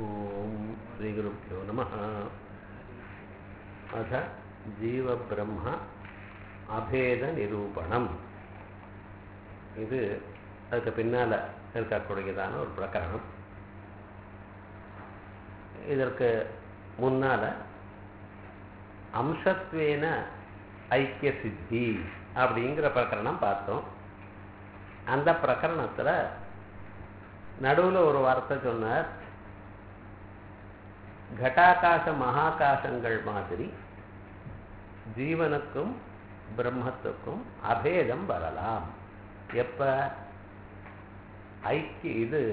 ॐ श्रीगुरुभ्यो नमः अथ ஜீவபிரம்ம அபேத நிரூபணம் இது அதுக்கு பின்னால் இருக்கக்கூடியதான ஒரு பிரகரணம் இதற்கு முன்னால் அம்சத்வேன ஐக்கிய சித்தி அப்படிங்கிற பிரகரணம் பார்த்தோம் அந்த பிரகரணத்தில் நடுவில் ஒரு வார்த்தை சொன்னார் கட்டாகாச மகாகாசங்கள் மாதிரி ஜீவனுக்கும் பிரம்மத்துக்கும் அபேதம் வரலாம் எப்ப ஐக்கிய இது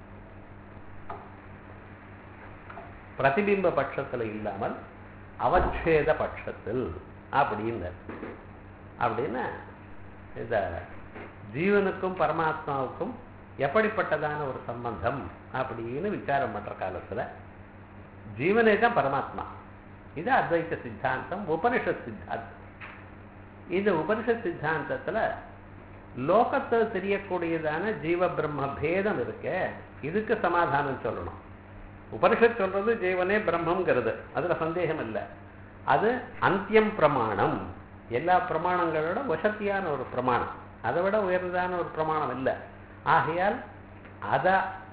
பிரதிபிம்ப பட்சத்தில் இல்லாமல் அவச்சேத பட்சத்தில் அப்படின்னு அப்படின்னா இந்த ஜீவனுக்கும் பரமாத்மாவுக்கும் எப்படிப்பட்டதான ஒரு சம்பந்தம் அப்படின்னு விசாரம் பண்ற காலத்துல ஜீவனே தான் பரமாத்மா இது அத்வைத்த சித்தாந்தம் உபனிஷத் சித்தாந்தம் இந்த உபனிஷத் சித்தாந்தத்துல லோகத்தில் தெரியக்கூடியதான ஜீவ பிரம்ம பேதம் இருக்க இதுக்கு சமாதானம் சொல்லணும் உபனிஷத் சொல்றது ஜீவனே பிரம்மங்கிறது அதுல சந்தேகம் இல்லை அது அந்தியம் பிரமாணம் எல்லா பிரமாணங்களோட வசத்தியான ஒரு பிரமாணம் அதை விட உயர்ந்ததான ஒரு பிரமாணம் இல்லை ஆகையால் அதை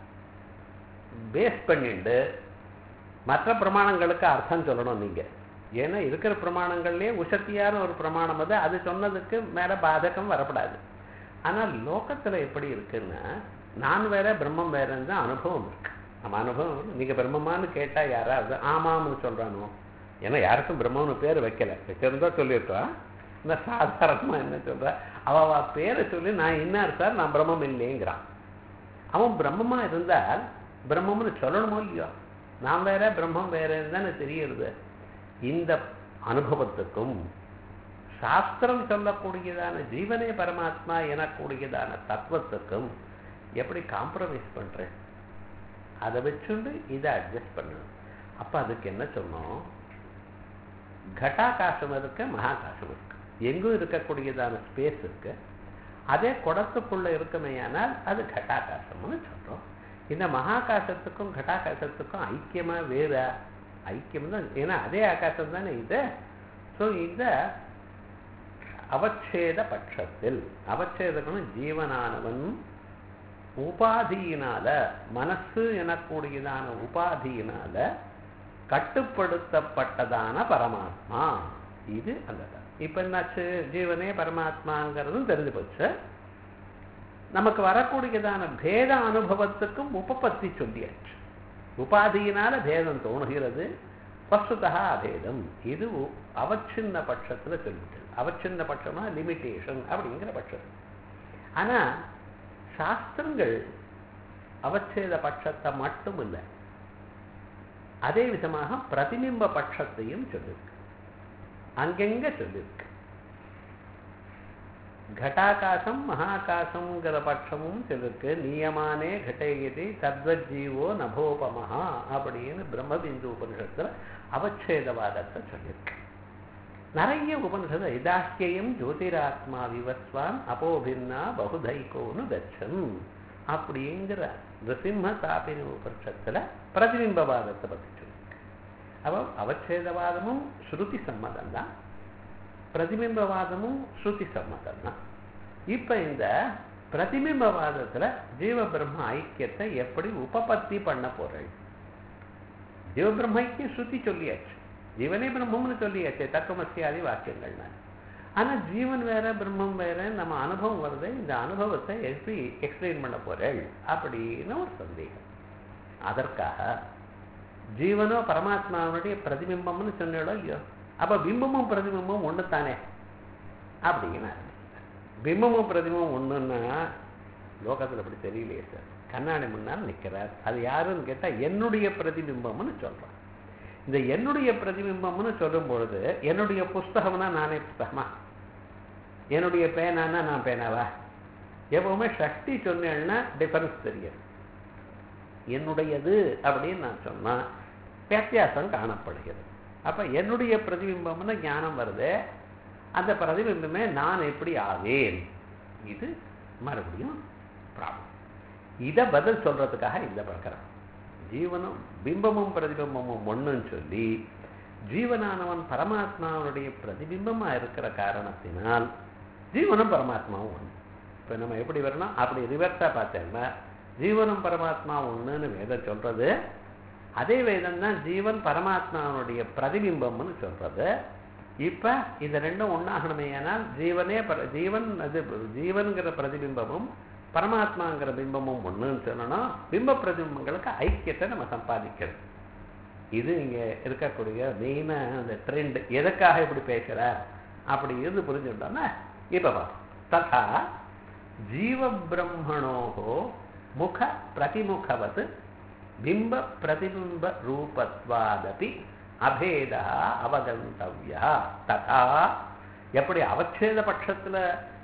பேஸ் பண்ணிட்டு மற்ற பிரமாணங்களுக்கு அர்த்தம் சொல்லணும் நீங்க ஏன்னா இருக்கிற பிரமாணங்கள்லயே உசத்தியான ஒரு பிரமாணம் அது அது சொன்னதுக்கு மேல பாதகம் வரப்படாது ஆனால் லோகத்துல எப்படி இருக்குன்னா நான் வேற பிரம்மம் வேறன்னு தான் அனுபவம் இருக்கு நம்ம அனுபவம் நீங்க பிரம்மமான்னு கேட்டா யாராவது ஆமாம்னு சொல்றானோ ஏன்னா யாருக்கும் பிரம்மம்னு பேர் வைக்கல வச்சிருந்தா சொல்லியிருக்கா இந்த சாதாரணமா என்ன சொல்ற அவ அவ பேரை சொல்லி நான் இன்னார் சார் நான் பிரம்மம் இல்லைங்கிறான் அவன் பிரம்மமா இருந்தால் பிரம்மம்னு சொல்லணுமோ இல்லையோ நான் வேற பிரம்மம் வேறன்னு தானே தெரியுது இந்த அனுபவத்துக்கும் சாஸ்திரம் சொல்லக்கூடியதான ஜீவனே பரமாத்மா எனக்கூடியதான தத்துவத்துக்கும் எப்படி காம்ப்ரமைஸ் பண்றேன் அதை வச்சுண்டு இதை அட்ஜஸ்ட் பண்ணணும் அப்ப அதுக்கு என்ன சொன்னோம் கட்டாகாசம் இருக்கு மகாகாசம் இருக்கு எங்கும் இருக்கக்கூடியதான ஸ்பேஸ் இருக்கு அதே குடத்துக்குள்ள இருக்குமேயானால் அது கட்டாகாசம்னு சொல்றோம் இந்த மகாகாசத்துக்கும் கட்டாகாசத்துக்கும் ஐக்கியமா வேற ஐக்கியம் தான் ஏன்னா அதே ஆகாசம் தானே இது ஸோ இந்த அவச்சேத பட்சத்தில் அவச்சேதகனும் ஜீவனானவன் உபாதியினால மனசு எனக்கூடியதான உபாதியினால கட்டுப்படுத்தப்பட்டதான பரமாத்மா இது அந்த இப்ப என்னாச்சு ஜீவனே பரமாத்மாங்கிறதும் தெரிஞ்சு போச்சு நமக்கு வரக்கூடியதான பேத அனுபவத்துக்கும் உபபத்தி சொல்லியாச்சு உபாதியினால பேதம் தோணுகிறது வசுதா அபேதம் இது அவச்சின்ன பட்சத்துல சொல்லிட்டு அவச்சின்ன பட்சமா லிமிட்டேஷன் அப்படிங்கிற பட்சம் ஆனா சாஸ்திரங்கள் அவச்சேத பட்சத்தை மட்டும் இல்லை அதே விதமாக பிரதிபிம்ப பட்சத்தையும் சொல்லியிருக்கு அங்கெங்க சொல்லியிருக்கு கட்டாகாசம் மகாகாசங்கிற பட்சமும் சொல்லிருக்கு நியமானே கடேகதி தத்வஜீவோ நபோபமஹா அப்படின்னு பிரம்மபிந்து உபனிஷத்துல அவச்சேதவாதத்தை சொல்லியிருக்கு நிறைய உபனிஷத்து இதாக்கியம் ஜோதிராத்மா விவஸ்வான் அபோபின்னா பகுதைகோனு கச்சன் அப்படிங்கிற நிருசிம்ம தாபினி உபனிஷத்துல பிரதிபிம்பவாதத்தை பற்றி சொல்லியிருக்கு அப்போ அவச்சேதவாதமும் ஸ்ருதி சம்மதம் தான் பிரதிபிம்பவாதமும் ஸ்ருதி சம்மதம் தான் இப்ப இந்த பிரதிபிம்பவாதத்துல ஜீவ பிரம்ம ஐக்கியத்தை எப்படி உபபத்தி பண்ண போறேன் ஜீவ பிரம்ம ஐக்கியம் ஸ்ருதி சொல்லியாச்சு ஜீவனே பிரம்மம்னு சொல்லியாச்சு தத்துவமசியாதி வாக்கியங்கள்னா ஆனா ஜீவன் வேற பிரம்மம் வேற நம்ம அனுபவம் வருது இந்த அனுபவத்தை எப்படி எக்ஸ்பிளைன் பண்ண போறேள் அப்படின்னு ஒரு சந்தேகம் அதற்காக ஜீவனோ பரமாத்மாவனுடைய பிரதிபிம்பம்னு சொன்னாலோ இல்லையோ அப்ப பிம்பமும் பிரதிபிம்பமும் ஒன்று தானே அப்படின்னு பிம்பமும் பிரதிபிம்பம் ஒன்றுன்னா லோகத்தில் அப்படி தெரியலையே சார் கண்ணாடி முன்னால் நிற்கிறார் அது யாருன்னு கேட்டால் என்னுடைய பிரதிபிம்பம்னு சொல்கிறான் இந்த என்னுடைய பிரதிபிம்பம்னு சொல்லும் பொழுது என்னுடைய புஸ்தகம்னா நானே புஸ்தகமா என்னுடைய பேனானா நான் பேனாவா எப்பவுமே சக்தி சொன்னேன்னா டிஃபரன்ஸ் தெரியும் என்னுடையது அப்படின்னு நான் சொன்னா வித்தியாசம் காணப்படுகிறது அப்ப என்னுடைய பிரதிபிம்பம்னு ஞானம் வருது அந்த பிரதிபிம்பமே நான் எப்படி ஆவேன் இது மறுபடியும் ப்ராப்ளம் இதை பதில் சொல்றதுக்காக இந்த பிரகரம் ஜீவனும் பிம்பமும் பிரதிபிம்பமும் ஒண்ணுன்னு சொல்லி ஜீவனானவன் பரமாத்மாவுடைய பிரதிபிம்பமா இருக்கிற காரணத்தினால் ஜீவனும் பரமாத்மாவும் ஒன்று இப்போ நம்ம எப்படி வரணும் அப்படி ரிவர்ஸாக பார்த்தோம்னா ஜீவனும் பரமாத்மா ஒண்ணுன்னு வேதம் சொல்றது அதே வேதம் தான் ஜீவன் பரமாத்மாவுடைய பிரதிபிம்பம்னு சொல்றது இப்ப இது ரெண்டும் ஒண்ணாகணுமே ஆனால் ஜீவனே பர- ஜீவன் அது ஜீவன்கிற பிரதிபிம்பமும் பரமாத்மாங்கிற பிம்பமும் ஒண்ணுன்னு சொல்லணும் பிம்ப பிரதிபிம்பங்களுக்கு ஐக்கியத்தை நம்ம சம்பாதிக்கிறது இது இங்க இருக்கக்கூடிய மெயினா அந்த ட்ரெண்ட் எதுக்காக இப்படி பேசுறார் அப்படி இருந்து புரிஞ்சுட்டோம்னா இப்ப பார்ப்போம் ததா ஜீவ பிரம்மணோகோ முக பிரதிமுகவத் பிம்ப பிரதிபிம்ப ரூபத்வாதபி அபேதா அவகந்தவ்யா ததா எப்படி அவச்சேத பட்சத்துல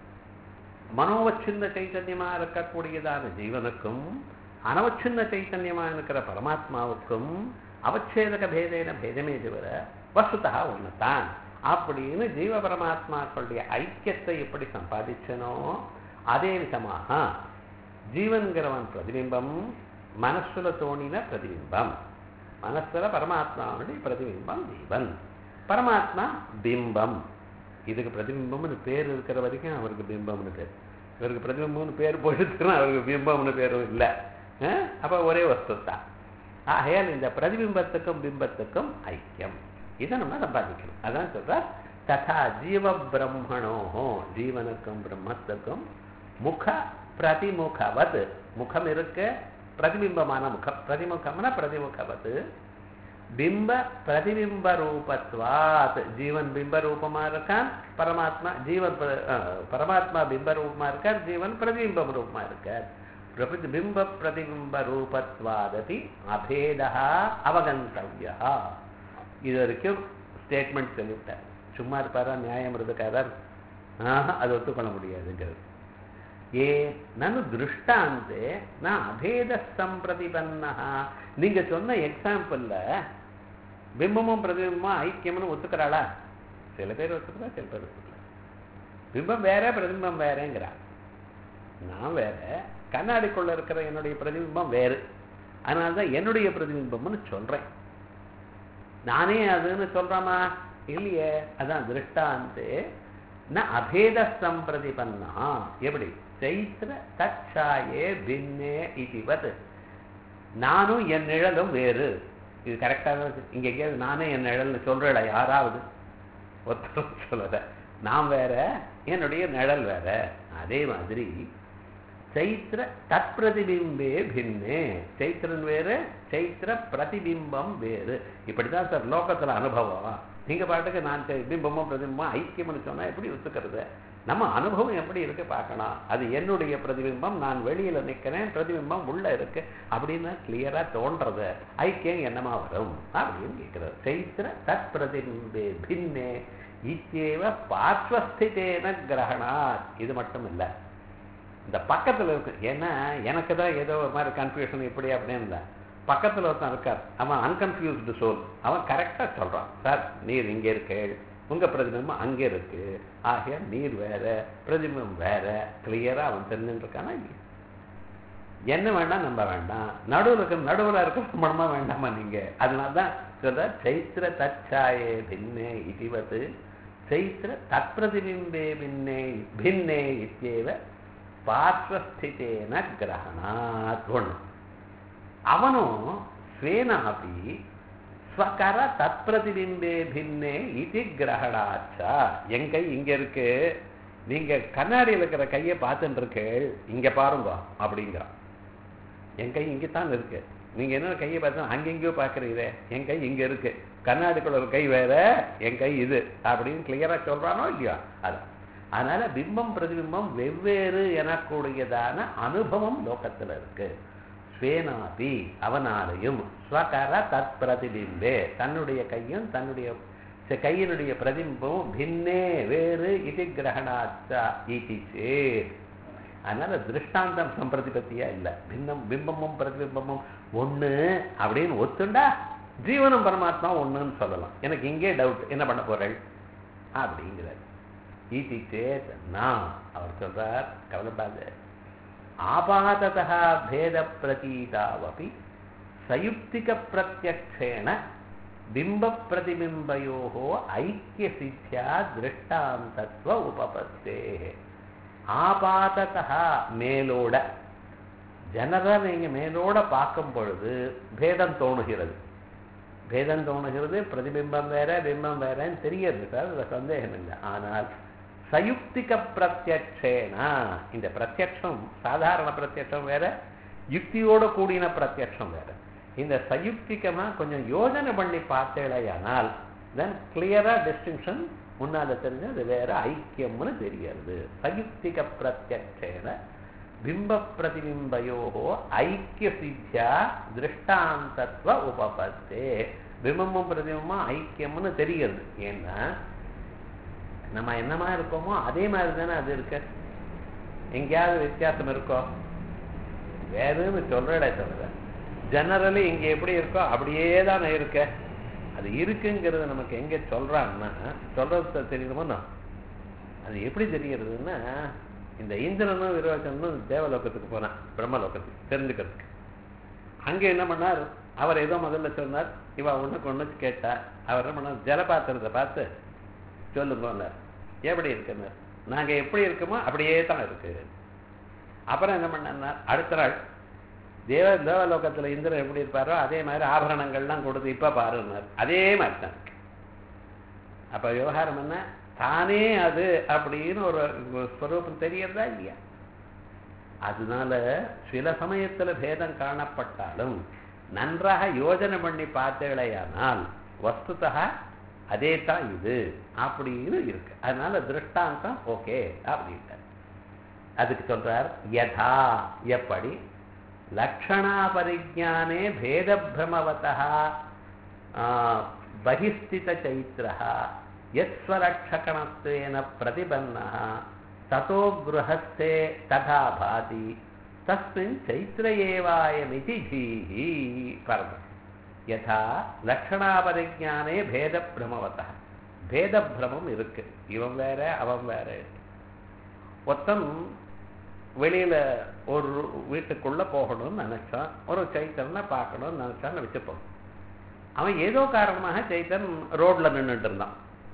மனோவச்சின்ன சைத்தன்யமா இருக்கக்கூடியதான ஜீவனுக்கும் அனவச்சின்ன சைத்தன்யமா இருக்கிற பரமாத்மாவுக்கும் அவச்சேதக பேதேன பேதமே தவிர வசுதா ஒண்ணுதான் அப்படின்னு ஜீவ பரமாத்மாக்களுடைய ஐக்கியத்தை எப்படி சம்பாதிச்சனோ அதே விதமாக ஜீவன்கிறவன் பிரதிபிம்பம் மனசுல தோணின பிரதிபிம்பம் மனசுல பரமாத்மாவுடைய பிரதிபிம்பம் ஜீவன் பரமாத்மா பிம்பம் இதுக்கு பிரதிபிம்பம்னு பேர் இருக்கிற வரைக்கும் அவருக்கு பிம்பம்னு பேர் இவருக்கு பிரதிபிம்பம்னு பேர் போயிடுச்சுன்னா அவருக்கு பிம்பம்னு பேரும் இல்லை அப்ப ஒரே வஸ்து தான் ஆகையால் இந்த பிரதிபிம்பத்துக்கும் பிம்பத்துக்கும் ஐக்கியம் இதை நம்ம சம்பாதிக்கணும் அதான் சொல்றார் ததா ஜீவ பிரம்மணோஹோ ஜீவனுக்கும் பிரம்மத்துக்கும் முக பிரதிமுகவத் முகம் இருக்கு பிரதிபிம்பமான முகம் பிரதிமுகம்னா பிரதிமுகவத் பிம்ப பிரதிபிம்ப ரூபத்வாத் ஜீவன் பிம்ப ரூபமா இருக்கான் பரமாத்மா ஜீவன் பிர- அஹ், பரமாத்மா பிம்ப ரூபமா இருக்கார் ஜீவன் பிரதிபிம்ப ரூபமா இருக்கார் பிரபி- பிம்ப பிரதிபிம்ப ரூபத்வாதபி அபேதா அவகந்தவ்யா இது வரைக்கும் ஸ்டேட்மெண்ட் சொல்லிவிட்டார் சும்மா இருப்பாரா நியாயம் இருக்காரர் ஆஹா அது ஒத்துக்கொள்ள முடியாதுங்கிறது ஏ நனு திருஷ்டாந்தே நான் அபேத சம்பிரதிபன்னா நீங்க சொன்ன எக்ஸாம்பிள்ல பிம்பமும் பிரதிபிம்பமும் ஐக்கியம்னு ஒத்துக்கிறாளா சில பேர் ஒத்துக்கிறா சில பேர் ஒத்துக்கல பிம்பம் வேற பிரதிபிம்பம் வேறேங்கிறா நான் வேற கண்ணாடிக்குள்ள இருக்கிற என்னுடைய பிரதிபிம்பம் வேறு அதனால தான் என்னுடைய பிரதிபிம்பம்னு சொல்றேன் நானே அதுன்னு சொல்றேமா இல்லையே அதான் திருஷ்டாந்தே ந அபேத சம்பிரதிபன்னா எப்படி சைத்திர தச்சாயே பின்னே இதுவத் நானும் என் நிழலும் வேறு இது கரெக்டாக இங்க எங்கேயாவது நானே என் நிழல்னு சொல்றேடா யாராவது ஒருத்தரும் சொல்லல நான் வேற என்னுடைய நிழல் வேற அதே மாதிரி சைத்திர தற்பிரதிபிம்பே பின்னே சைத்திரன் வேறு சைத்திர பிரதிபிம்பம் வேறு இப்படிதான் சார் லோகத்துல அனுபவம் நீங்க பாட்டுக்கு நான் சை- பிம்பமும் பிரதிபிம்பம் ஐக்கியம்னு சொன்னா எப்படி ஒத்துக்கிறது நம்ம அனுபவம் எப்படி இருக்கு பார்க்கணும் அது என்னுடைய பிரதிபிம்பம் நான் வெளியில நிக்கிறேன் பிரதிபிம்பம் உள்ள இருக்கு அப்படின்னு கிளியரா தோன்றது ஐக்கியம் என்னமா வரும் அப்படின்னு கேட்கிறது சைத்திர தற்பிரதிபிம்பே பின்னே இத்தேவ பார்ஸ்வஸ்திதேன கிரகணாத் இது மட்டும் இல்லை இந்த பக்கத்துல இருக்கு ஏன்னா எனக்கு தான் ஏதோ ஒரு மாதிரி கன்ஃபியூஷன் இப்படி அப்படின்னு இல்லை பக்கத்துல ஒருத்தன் இருக்கார் அவன் அன்கன்ஃபியூஸ்டு சோல் அவன் கரெக்டா சொல்றான் சார் நீர் இங்க இருக்கு உங்க பிரதிபிம்பம் அங்கே இருக்கு ஆகிய நீர் வேற பிரதிபிம்பம் வேற கிளியரா அவன் தெரிஞ்சுட்டு இருக்கானா இல்லையா? என்ன வேண்டாம் நம்ப வேண்டாம் நடுவில் இருக்க நடுவில் இருக்க சம்பளமா வேண்டாமா நீங்க அதனால தான் சொல்ற சைத்திர தச்சாயே பின்னே இதுவது சைத்திர தற்பிரதிபிம்பே பின்னே பின்னே இத்தியேவ பார்ஸ்வஸ்திதேன கிரகணாத் ஒண்ணு அவனும் ஸ்வேனாபி ஸ்வகர தற்பிரதிபிம்பே பின்னே இது கிரகணாச்சா என் கை இங்க இருக்கு நீங்க கண்ணாடியில் இருக்கிற கையை பார்த்துட்டு இருக்கு இங்க பாருங்க அப்படிங்கிறான் என் கை இங்கதான் இருக்கு நீங்க என்ன கையை பார்த்தா அங்கெங்கேயோ பார்க்குறீங்க என் கை இங்க இருக்கு கண்ணாடிக்குள்ள ஒரு கை வேற என் கை இது அப்படின்னு கிளியரா சொல்றானோ இல்லையா அதான் அதனால பிம்பம் பிரதிபிம்பம் வெவ்வேறு எனக்கூடியதான அனுபவம் லோகத்துல இருக்கு ஸ்வேனாபி அவனாலையும் ஸ்வகர தத் பிரதிபிம்பே தன்னுடைய கையும் தன்னுடைய ச- கையினுடைய பிரதிபிம்பமும் பின்னே வேறு இது கிரகணாச்சா இது சேத் அதனால திருஷ்டாந்தம் சம்பிரதிபத்தியா இல்லை பின்னம் பிம்பமும் பிரதிபிம்பமும் ஒண்ணு அப்படின்னு ஒத்துண்டா ஜீவனும் பரமாத்மா ஒண்ணுன்னு சொல்லலாம் எனக்கு இங்கே டவுட் என்ன பண்ண போறேன் அப்படிங்கிறார் ஈதி சேத் நான் அவர் சொல்றார் கவலைப்படாத ஆபாததா பேத பிரதீதாவபி சயுக்திக பிரத்யக்ஷேன பிம்ப பிரதிபிம்பயோகோ ஐக்கிய சித்தியா திருஷ்டாந்தத்துவ உபபத்தே ஆபாததா மேலோட ஜனரல் நீங்க மேலோட பார்க்கும் பொழுது பேதம் தோணுகிறது பேதம் தோணுகிறது பிரதிபிம்பம் வேற பிம்பம் வேறன்னு தெரியுது சார் அதுல சந்தேகம் இல்லை ஆனால் சயுக்திக பிரத்யக்ஷேனா இந்த பிரத்யக்ஷம் சாதாரண பிரத்யக்ஷம் வேற யுக்தியோட கூடின பிரத்யக்ஷம் வேற இந்த சயுக்திகமா கொஞ்சம் யோஜனை பண்ணி பார்த்தேளையானால் தென் கிளியரா டிஸ்டிங்ஷன் முன்னால தெரிஞ்சு அது வேற ஐக்கியம்னு தெரியறது சயுக்திக பிரத்யக்ஷேன பிம்ப பிரதிபிம்பயோகோ ஐக்கிய சித்தியா திருஷ்டாந்தத்துவ உபபத்தே பிம்பமும் பிரதிபிம்பமும் ஐக்கியம்னு தெரிகிறது ஏன்னா நம்ம என்னமா இருக்கோமோ அதே மாதிரி தானே அது இருக்கு எங்கேயாவது வித்தியாசம் இருக்கோ வேறுன்னு சொல்றடே தவிர ஜெனரலி இங்க எப்படி இருக்கோ அப்படியே தானே இருக்க அது இருக்குங்கிறது நமக்கு எங்க சொல்றாங்கன்னா சொல்றது தெரியுமோ அது எப்படி தெரிகிறதுன்னா இந்த இந்திரனும் விரோச்சனும் தேவலோகத்துக்கு போனான் பிரம்மலோகத்துக்கு தெரிஞ்சுக்கிறதுக்கு அங்க என்ன பண்ணார் அவர் ஏதோ முதல்ல சொன்னார் இவ ஒண்ணுக்கு ஒண்ணு கேட்டா அவர் என்ன பண்ணார் ஜலபாத்திரத்தை பார்த்து சொல்லுங்க எப்படி இருக்குன்னு நாங்க எப்படி இருக்கோமோ அப்படியே தான் இருக்கு அப்புறம் என்ன பண்ணார் அடுத்த நாள் தேவ தேவலோகத்துல இந்திரன் எப்படி இருப்பாரோ அதே மாதிரி ஆபரணங்கள்லாம் கொடுத்து இப்ப பாருன்னார் அதே மாதிரி தான் இருக்கு அப்ப விவகாரம் என்ன தானே அது அப்படின்னு ஒரு ஸ்வரூபம் தெரியறதா இல்லையா அதனால சில சமயத்துல பேதம் காணப்பட்டாலும் நன்றாக யோஜனை பண்ணி பார்த்தேளையானால் வஸ்துதா அதே தான் இது அப்படின்னு இருக்கு அதனால திருஷ்டாந்தம் ஓகே அப்படின்ட்டு அதுக்கு சொல்றார் யதா எப்படி லக்ஷணா பரிஜானே பேத பிரமவதா பகிஸ்தித சைத்திரா யஸ்வரட்சகணத்வேன பிரதிபன்னா ததோ குருஹஸ்தே ததா பாதி தஸ்மின் சைத்திர ஏவாயமிதி தீஹி பரம யதா லக்ஷணாபரிஜானே பேத பிரமவத பேத பிரமம் இருக்கு இவன் வேற அவன் வேற ஒத்தன் வெளியில ஒரு வீட்டுக்குள்ள போகணும்னு நினைச்சான் ஒரு சைத்தனை பார்க்கணும்னு நினைச்சான்னு வச்சுப்போம் அவன் ஏதோ காரணமாக சைத்தன் ரோட்ல நின்றுட்டு இருந்தான்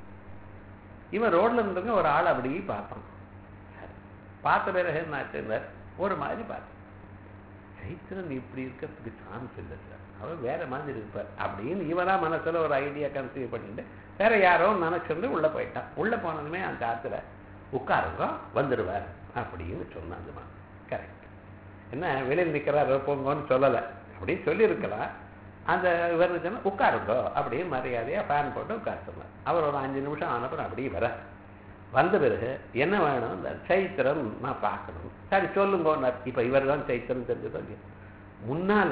இவன் ரோட்ல நின்றுங்க ஒரு ஆள் அப்படி பார்த்தான் பார்த்த பிறகு என்ன ஒரு மாதிரி பார்த்தேன் சைத்திரன் இப்படி இருக்கிறதுக்கு சான்ஸ் இல்லை சார் அவர் வேற மாதிரி இருப்பார் அப்படின்னு இவனா மனசுல ஒரு ஐடியா கன்சீவ் பண்ணிட்டு வேற யாரோ நினைச்சிருந்து உள்ள போயிட்டான் உள்ள போனதுமே அந்த காத்துல உட்காருங்க வந்துடுவார் அப்படின்னு சொன்னாங்க கரெக்ட் என்ன வெளியில் நிற்கிறார் போங்கன்னு சொல்லலை அப்படின்னு சொல்லியிருக்கலாம் அந்த இவர் சொன்னா உட்காருங்க அப்படின்னு மரியாதையா ஃபேன் போட்டு உட்கார சொன்னார் அவர் ஒரு அஞ்சு நிமிஷம் ஆனப்பறம் அப்படியே வர வந்த பிறகு என்ன வேணும் இந்த சைத்திரம் நான் பார்க்கணும் சரி சொல்லுங்க இப்ப இவர் தான் சைத்திரம் தெரிஞ்சதோ இல்லையா முன்னால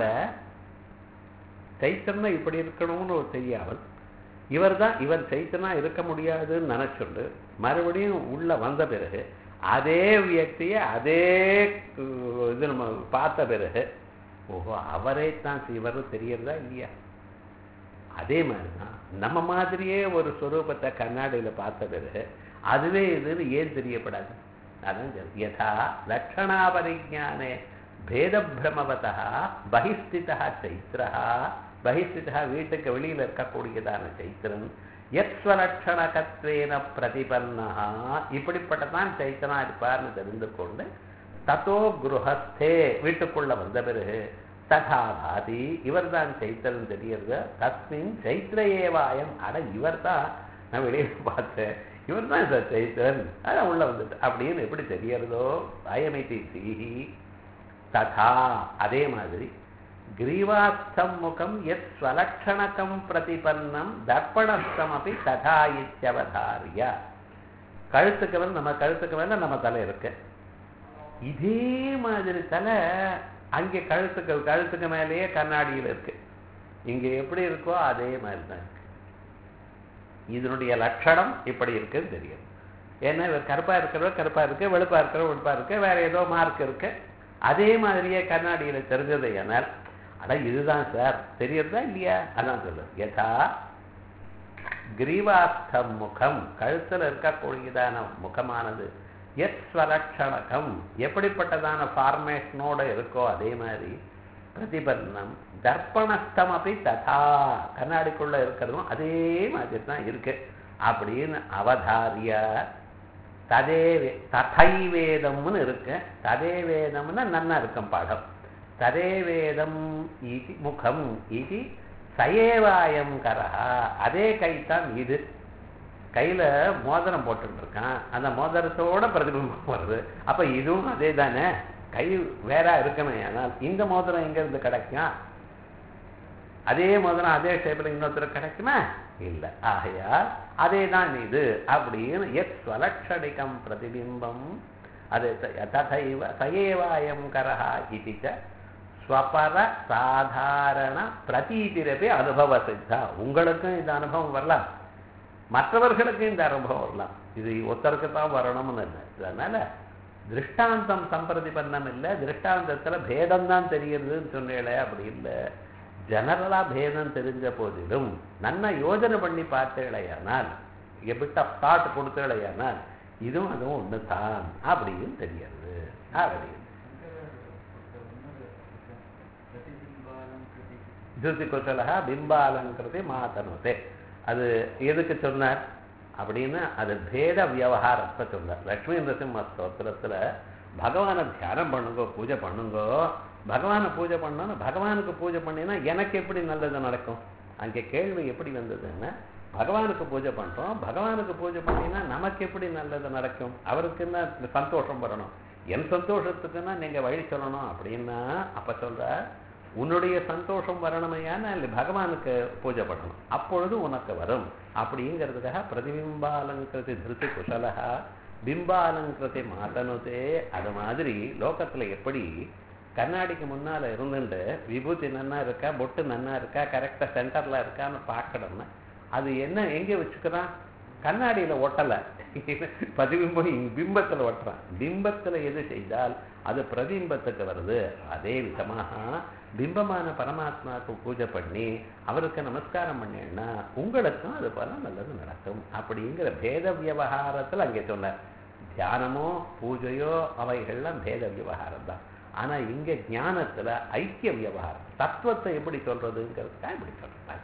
சைத்தன்னா இப்படி இருக்கணும்னு ஒரு தெரியாமல் இவர் தான் இவர் சைத்தனா இருக்க முடியாதுன்னு நினைச்சுண்டு மறுபடியும் உள்ள வந்த பிறகு அதே வியக்தியை அதே இது நம்ம பார்த்த பிறகு ஓஹோ அவரே தான் இவர் தெரியறதா இல்லையா அதே மாதிரிதான் நம்ம மாதிரியே ஒரு ஸ்வரூபத்தை கண்ணாடியில பார்த்த பிறகு அதுவே இதுன்னு ஏன் தெரியப்படாது அதான் யதா லட்சணா பரிஜானே பேத பிரமவதா பகிஸ்திதா சைத்திரா பகிஸ்திதா வீட்டுக்கு வெளியில இருக்கக்கூடியதான சைத்திரன் யஸ்வலட்சணகத்வேன பிரதிபன்னா இப்படிப்பட்டதான் சைத்தனா இருப்பார்னு தெரிந்து கொண்டு தத்தோ குருஹஸ்தே வீட்டுக்குள்ள வந்த பிறகு ததா பாதி இவர் தான் சைத்திரன் தெரியறது தஸ்மின் சைத்திர ஏவாயம் அட இவர் தான் நான் வெளியே பார்த்தேன் இவர் தான் சார் சைத்தன் அதான் உள்ள வந்துட்டு அப்படின்னு எப்படி தெரியறதோ அயமிதி சீஹி ததா அதே மாதிரி கிரீவாஸ்தம் முகம் எத் ஸ்வலக்ஷணகம் பிரதிபன்னம் தர்ப்பணஸ்தமபி ததா இத்தியவதாரிய கழுத்துக்கு வந்து நம்ம கழுத்துக்கு மேல நம்ம தலை இருக்கு இதே மாதிரி தலை அங்கே கழுத்துக்கு கழுத்துக்கு மேலேயே கண்ணாடியில் இருக்கு இங்க எப்படி இருக்கோ அதே மாதிரி தான் இருக்கு இதனுடைய லட்சணம் இப்படி இருக்குன்னு தெரியும் ஏன்னா இவர் கருப்பா இருக்கிறவர் கருப்பா இருக்கு வெளுப்பா இருக்கிறவர் வெளுப்பா இருக்கு வேற ஏதோ மார்க் இருக்கு அதே மாதிரியே கண்ணாடியில தெரிஞ்சது ஏனால் அட இதுதான் சார் தெரியறதா இல்லையா அதான் சொல்லு யதா கிரீவாஸ்தம் முகம் கழுத்துல இருக்கக்கூடியதான முகமானது எத் ஸ்வலட்சணகம் எப்படிப்பட்டதான ஃபார்மேஷனோட இருக்கோ அதே மாதிரி பிரதிபன்னம் தர்ப்பணஸ்தமப்பி ததா கண்ணாடிக்குள்ள இருக்கிறதும் அதே மாதிரி தான் இருக்கு அப்படின்னு அவதாரிய ததே வே- ததை வேதம்னு இருக்கு ததே வேதம்னா நன்னா இருக்கும் பாடம் ததே வேதம் இது முகம் இது சயேவாயம் கரஹா அதே கைத்தான் இது கையில மோதிரம் போட்டுட்டு இருக்கான் அந்த மோதிரத்தோட பிரதிபிம்பம் வருது அப்ப இதுவும் அதே தானே கை வேற இருக்கணும் ஆனால் இந்த மோதிரம் எங்க இருந்து கிடைக்கும் அதே மோதிரம் அதே ஷேப்ல இன்னொருத்தர் கிடைக்குமா இல்ல ஆகையால் அதே தான் இது அப்படின்னு எத் ஸ்வலக்ஷணிகம் பிரதிபிம்பம் அது த- ததைவ சயேவாயம் கரஹா இது ச ஸ்வபர சாதாரண பிரதீதிரப்பி அனுபவ சித்தா உங்களுக்கும் இந்த அனுபவம் வரலாம் மற்றவர்களுக்கும் இந்த அனுபவம் வரலாம் இது ஒருத்தருக்கு தான் வரணும்னு இல்லை அதனால திருஷ்டாந்தம் சம்பிரதிபன்னம் இல்லை திருஷ்டாந்தத்துல பேதம் தான் தெரியுதுன்னு சொன்னேளே அப்படி இல்லை ஜெனரலா பேதம் தெரிஞ்ச போதிலும் நன்ன யோஜனை பண்ணி பார்த்தேளையானால் எபிட் ஆஃப் தாட் கொடுத்தேளையானால் இதுவும் அதுவும் ஒன்று தான் அப்படின்னு தெரியாது அப்படின்னு திருதி குசலா பிம்பாலங்கிருதி மாத்தனுதே அது எதுக்கு சொன்னார் அப்படின்னு அது பேத விவகாரத்தை சொன்னார் லக்ஷ்மி நரசிம்ம ஸ்தோத்திரத்துல பகவானை தியானம் பண்ணுங்கோ பூஜை பண்ணுங்கோ பகவானை பூஜை பண்ணோன்னா பகவானுக்கு பூஜை பண்ணினா எனக்கு எப்படி நல்லது நடக்கும் அங்கே கேள்வி எப்படி வந்ததுன்னா பகவானுக்கு பூஜை பண்றோம் பகவானுக்கு பூஜை பண்ணினா நமக்கு எப்படி நல்லது நடக்கும் அவருக்குன்னா சந்தோஷம் வரணும் என் சந்தோஷத்துக்குன்னா நீங்க வழி சொல்லணும் அப்படின்னா அப்ப சொல்ற உன்னுடைய சந்தோஷம் வரணுமையான இல்லை பகவானுக்கு பூஜை பண்ணணும் அப்பொழுது உனக்கு வரும் அப்படிங்கிறதுக்காக பிரதிபிம்பாலங்கிருதி திருத்தி குசலகா பிம்பாலங்கிருதி மாத்தனுதே அது மாதிரி லோகத்துல எப்படி கண்ணாடிக்கு முன்னால இருந்துட்டு விபூதி நன்னா இருக்கா பொட்டு நன்னா இருக்கா கரெக்டா சென்டர்ல இருக்கான்னு பார்க்கணும்னா அது என்ன எங்க வச்சுக்கிறான் கண்ணாடியில ஒட்டல பிரதிபிம்பம் இங்க பிம்பத்துல ஒட்டுறான் பிம்பத்துல எது செய்தால் அது பிரதிபிம்பத்துக்கு வருது அதே விதமாக பிம்பமான பரமாத்மாவுக்கு பூஜை பண்ணி அவருக்கு நமஸ்காரம் பண்ணேன்னா உங்களுக்கும் அது போல நல்லது நடக்கும் அப்படிங்கிற பேத விவகாரத்துல அங்கே சொன்னார் தியானமோ பூஜையோ அவைகள்லாம் பேத விவகாரம் தான் ஆனா இங்க ஞானத்துல ஐக்கிய விவகாரம் தத்துவத்தை எப்படி சொல்றதுங்கிறதுக்காக இப்படி சொல்றாங்க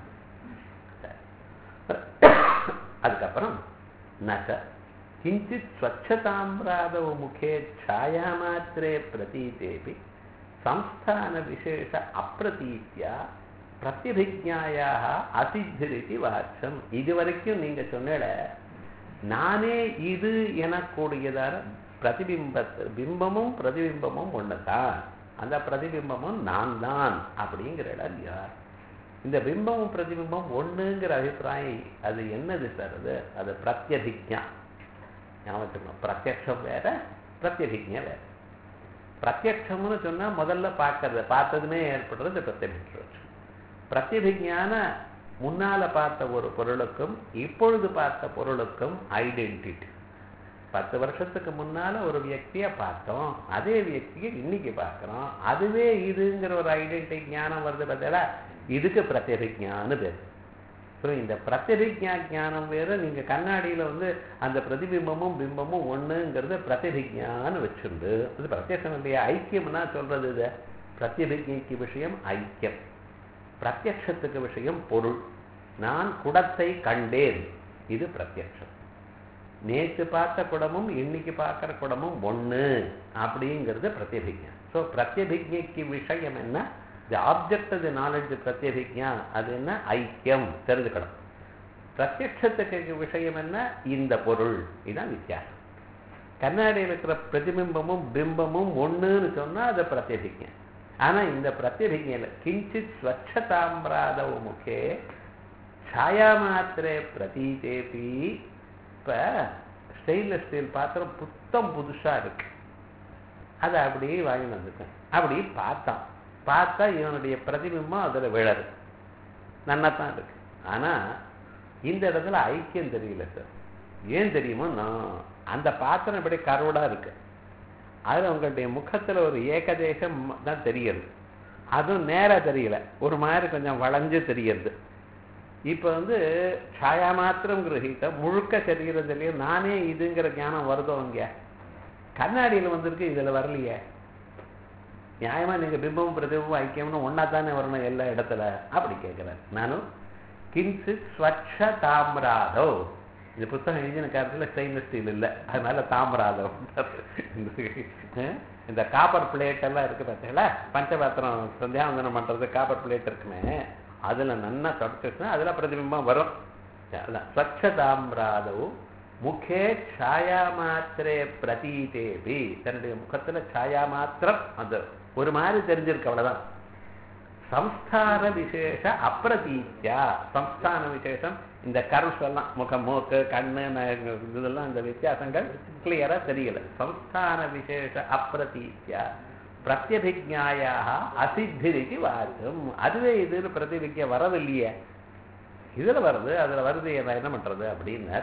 அதுக்கப்புறம் நக கிஞ்சித் ஸ்வச்சதாம்பிராதவ முகே ಛಾಯಾಮಾತ್ರே பிரதீதேபி ಸಂಸ್ಥಾನ ವಿಶೇಷ ಅಪ್ರತೀತ್ಯ பிரத்யபிஜாயாக அசித்திரிதி வாச்சம் இது வரைக்கும் நீங்க சொன்னல நானே இது எனக்கூடியதான பிரதிபிம்பத்து பிம்பமும் பிரதிபிம்பமும் ஒண்ணுதான் அந்த பிரதிபிம்பமும் நான் தான் அப்படிங்கிற இடம் யார் இந்த பிம்பமும் பிரதிபிம்பம் ஒண்ணுங்கிற அபிப்பிராயம் அது என்னது சார் அது அது பிரத்யபிஜா ஞாபகம் பிரத்யக்ஷம் வேற பிரத்யபிஜா வேற பிரத்யக்ஷம்னு சொன்னா முதல்ல பார்க்கறது பார்த்ததுமே ஏற்படுறது பிரத்யபிக்ஷம் பிரத்யபிஜான முன்னால பார்த்த ஒரு பொருளுக்கும் இப்பொழுது பார்த்த பொருளுக்கும் ஐடென்டிட்டி பத்து வருஷத்துக்கு முன்னால ஒரு வியக்தியை பார்த்தோம் அதே வியக்தியை இன்னைக்கு பார்க்கிறோம் அதுவே இதுங்கிற ஒரு ஐடென்டி ஞானம் வருது பார்த்தா இதுக்கு பிரத்யபிஜான்னு பேர் ஸோ இந்த பிரத்யபிஜா ஞானம் வேற நீங்க கண்ணாடியில வந்து அந்த பிரதிபிம்பமும் பிம்பமும் ஒண்ணுங்கிறது பிரத்யபிஜான்னு வச்சுண்டு அது பிரத்யட்சம் இல்லையா ஐக்கியம்னா சொல்றது இது பிரத்யபிஜைக்கு விஷயம் ஐக்கியம் பிரத்யக்ஷத்துக்கு விஷயம் பொருள் நான் குடத்தை கண்டேன் இது பிரத்யக்ஷம் நேற்று பார்த்த குடமும் இன்னைக்கு பார்க்குற குடமும் ஒண்ணு அப்படிங்கிறது பிரத்யபிஜா ஸோ பிரத்யபிஜைக்கு விஷயம் என்ன தி ஆப்ஜெக்ட் தி நாலேஜ் பிரத்யபிஜா அது என்ன ஐக்கியம் தெரிஞ்சுக்கணும் பிரத்யட்சத்துக்கு விஷயம் என்ன இந்த பொருள் இதுதான் வித்தியாசம் கண்ணாடியில் இருக்கிற பிரதிபிம்பமும் பிம்பமும் ஒண்ணுன்னு சொன்னா அது பிரத்யபிஜை ஆனா இந்த பிரத்யபிஜையில கிஞ்சித் ஸ்வச்சதாம்பிராதவ முகே ಛಾಯಾಮಾತ್ರೆ பிரதீதேபி இப்ப ஸ்டெயின்லெஸ் ஸ்டீல் பாத்திரம் புத்தம் புதுசா இருக்கு அதை அப்படியே வாங்கி வந்துட்டேன் அப்படி பார்த்தான் பார்த்தா இவனுடைய பிரதிபிம்பம் அதுல விழது நன்னாத்தான் இருக்கு ஆனா இந்த இடத்துல ஐக்கியம் தெரியல சார் ஏன் தெரியுமோ நான் அந்த பாத்திரம் இப்படி கருவடா இருக்கு அதுல உங்களுடைய முகத்துல ஒரு ஏகதேசம் தான் தெரியுது அதுவும் நேரா தெரியல ஒரு மாதிரி கொஞ்சம் வளைஞ்சு தெரியுது இப்ப வந்து ಛಾಯಾ மாத்திரம் கிரகித்த முழுக்க தெரிகிறதுலயும் நானே இதுங்கிற ஞானம் வருதோ இங்க கண்ணாடியில வந்திருக்கு இதுல வரலையே நியாயமா நீங்க பிம்பமும் பிரதிபமும் ஐக்கியம்னு ஒன்னா தானே வரணும் எல்லா இடத்துல அப்படி கேட்கிறேன் நானும் கிஞ்சித் ஸ்வச்ச தாம்ராதோ இந்த புத்தகம் எழுதின காலத்துல ஸ்டெயின்லெஸ் ஸ்டீல் இல்லை அதனால தாமிராதம் இந்த காப்பர் பிளேட் எல்லாம் இருக்கு பார்த்தீங்களா பஞ்சபாத்திரம் சந்தியாவந்தனம் பண்றது காப்பர் பிளேட் இருக்குமே அதுல நன்னா தொடச்சுன்னா அதுல பிரதிபிம்பம் வரும் அதான் ஸ்வச்ச தாமிராதோ முகே சாயா மாத்திரே பிரதீதேபி தன்னுடைய முகத்துல சாயா மாத்திரம் அந்த ஒரு மாதிரி தெரிஞ்சிருக்கு அவ்வளவுதான் சம்ஸ்தான விசேஷ அப்பிரதீத்தியா சம்ஸ்தான விசேஷம் இந்த கர்வ்ஸ் எல்லாம் முகம் மூக்கு கண்ணு ந- இதெல்லாம் இந்த வித்தியாசங்கள் கிளியரா தெரியல சம்ஸ்தான விசேஷ அப்பிரதீத்தியா பிரத்யபிஜாயாக அசித்திரிக்கு வாக்கும் அதுவே இதுன்னு பிரதிபிக்க வரவில்லையே இதுல வருது அதுல வருது நான் என்ன பண்றது அப்படின்னு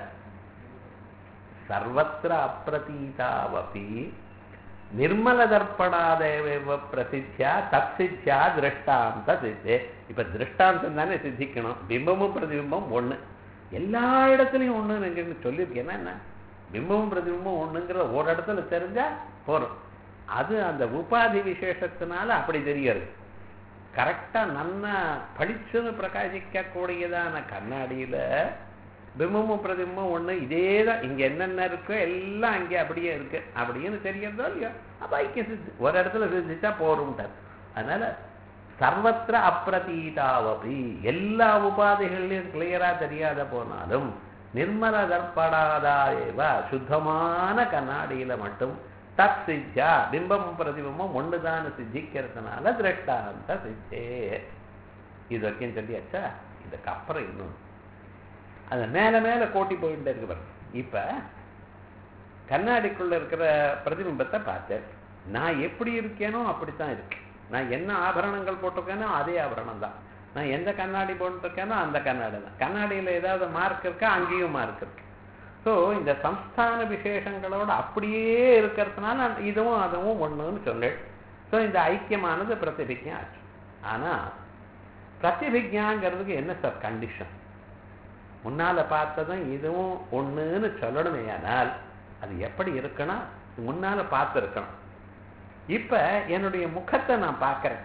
சர்வத்திர அப்பிரதீதாவபி நிர்மல தர்ப்பணாதேவ பிரசித்தியா தத்சித்தியா திருஷ்டாந்த சித்தே இப்ப திருஷ்டாந்தம் தானே சித்திக்கணும் பிம்பமும் பிரதிபிம்பம் ஒண்ணு எல்லா இடத்துலயும் ஒண்ணு நீங்க சொல்லியிருக்கேன்னா என்ன பிம்பமும் பிரதிபிம்பம் ஒண்ணுங்கிற ஒரு இடத்துல தெரிஞ்சா போறோம் அது அந்த உபாதி விசேஷத்தினால அப்படி தெரியாது கரெக்டா நன்னா பளிச்சுன்னு பிரகாசிக்க கூடியதான கண்ணாடியில பிம்பமும் பிரதிபிம்பம் ஒண்ணு இதே தான் இங்க என்னென்ன இருக்கோ எல்லாம் அங்கே அப்படியே இருக்கு அப்படின்னு தெரியறதோ இல்லையோ அப்ப ஐக்கிய சித்தி ஒரு இடத்துல சித்திச்சா போரும்ட்டார் அதனால சர்வத்திர அப்பிரதீதாவபி எல்லா உபாதைகள்லையும் கிளியரா தெரியாத போனாலும் நிர்மல தர்ப்படாதாயேவ சுத்தமான கண்ணாடியில மட்டும் தத் சித்தியா பிம்பம் பிரதிபிம்பம் ஒண்ணுதான் சித்திக்கிறதுனால திரஷ்டாந்த சித்தே இது வரைக்கும் சொல்லியாச்சா இதுக்கு அப்புறம் இன்னும் அது மேல மேல கோட்டி போயிட்டு இருக்கு பாருங்க இப்ப கண்ணாடிக்குள்ள இருக்கிற பிரதிபிம்பத்தை பார்த்தேன் நான் எப்படி இருக்கேனோ அப்படித்தான் இருக்கு நான் என்ன ஆபரணங்கள் போட்டிருக்கேனோ அதே ஆபரணம் தான் நான் எந்த கண்ணாடி போட்டிருக்கேனோ அந்த கண்ணாடி தான் கண்ணாடியில ஏதாவது மார்க் இருக்கா அங்கேயும் மார்க் இருக்கு ஸோ இந்த சம்ஸ்தான விசேஷங்களோட அப்படியே இருக்கிறதுனால அந்த இதுவும் அதுவும் ஒண்ணுன்னு சொன்னேன் ஸோ இந்த ஐக்கியமானது பிரதிபிஜா ஆச்சு ஆனா பிரதிபிஜாங்கிறதுக்கு என்ன சார் கண்டிஷன் முன்னால பார்த்ததும் இதுவும் ஒண்ணுன்னு சொல்லணுமே ஆனால் அது எப்படி இருக்கணும் முன்னால பார்த்துருக்கணும் இப்ப என்னுடைய முகத்தை நான் பார்க்கறேன்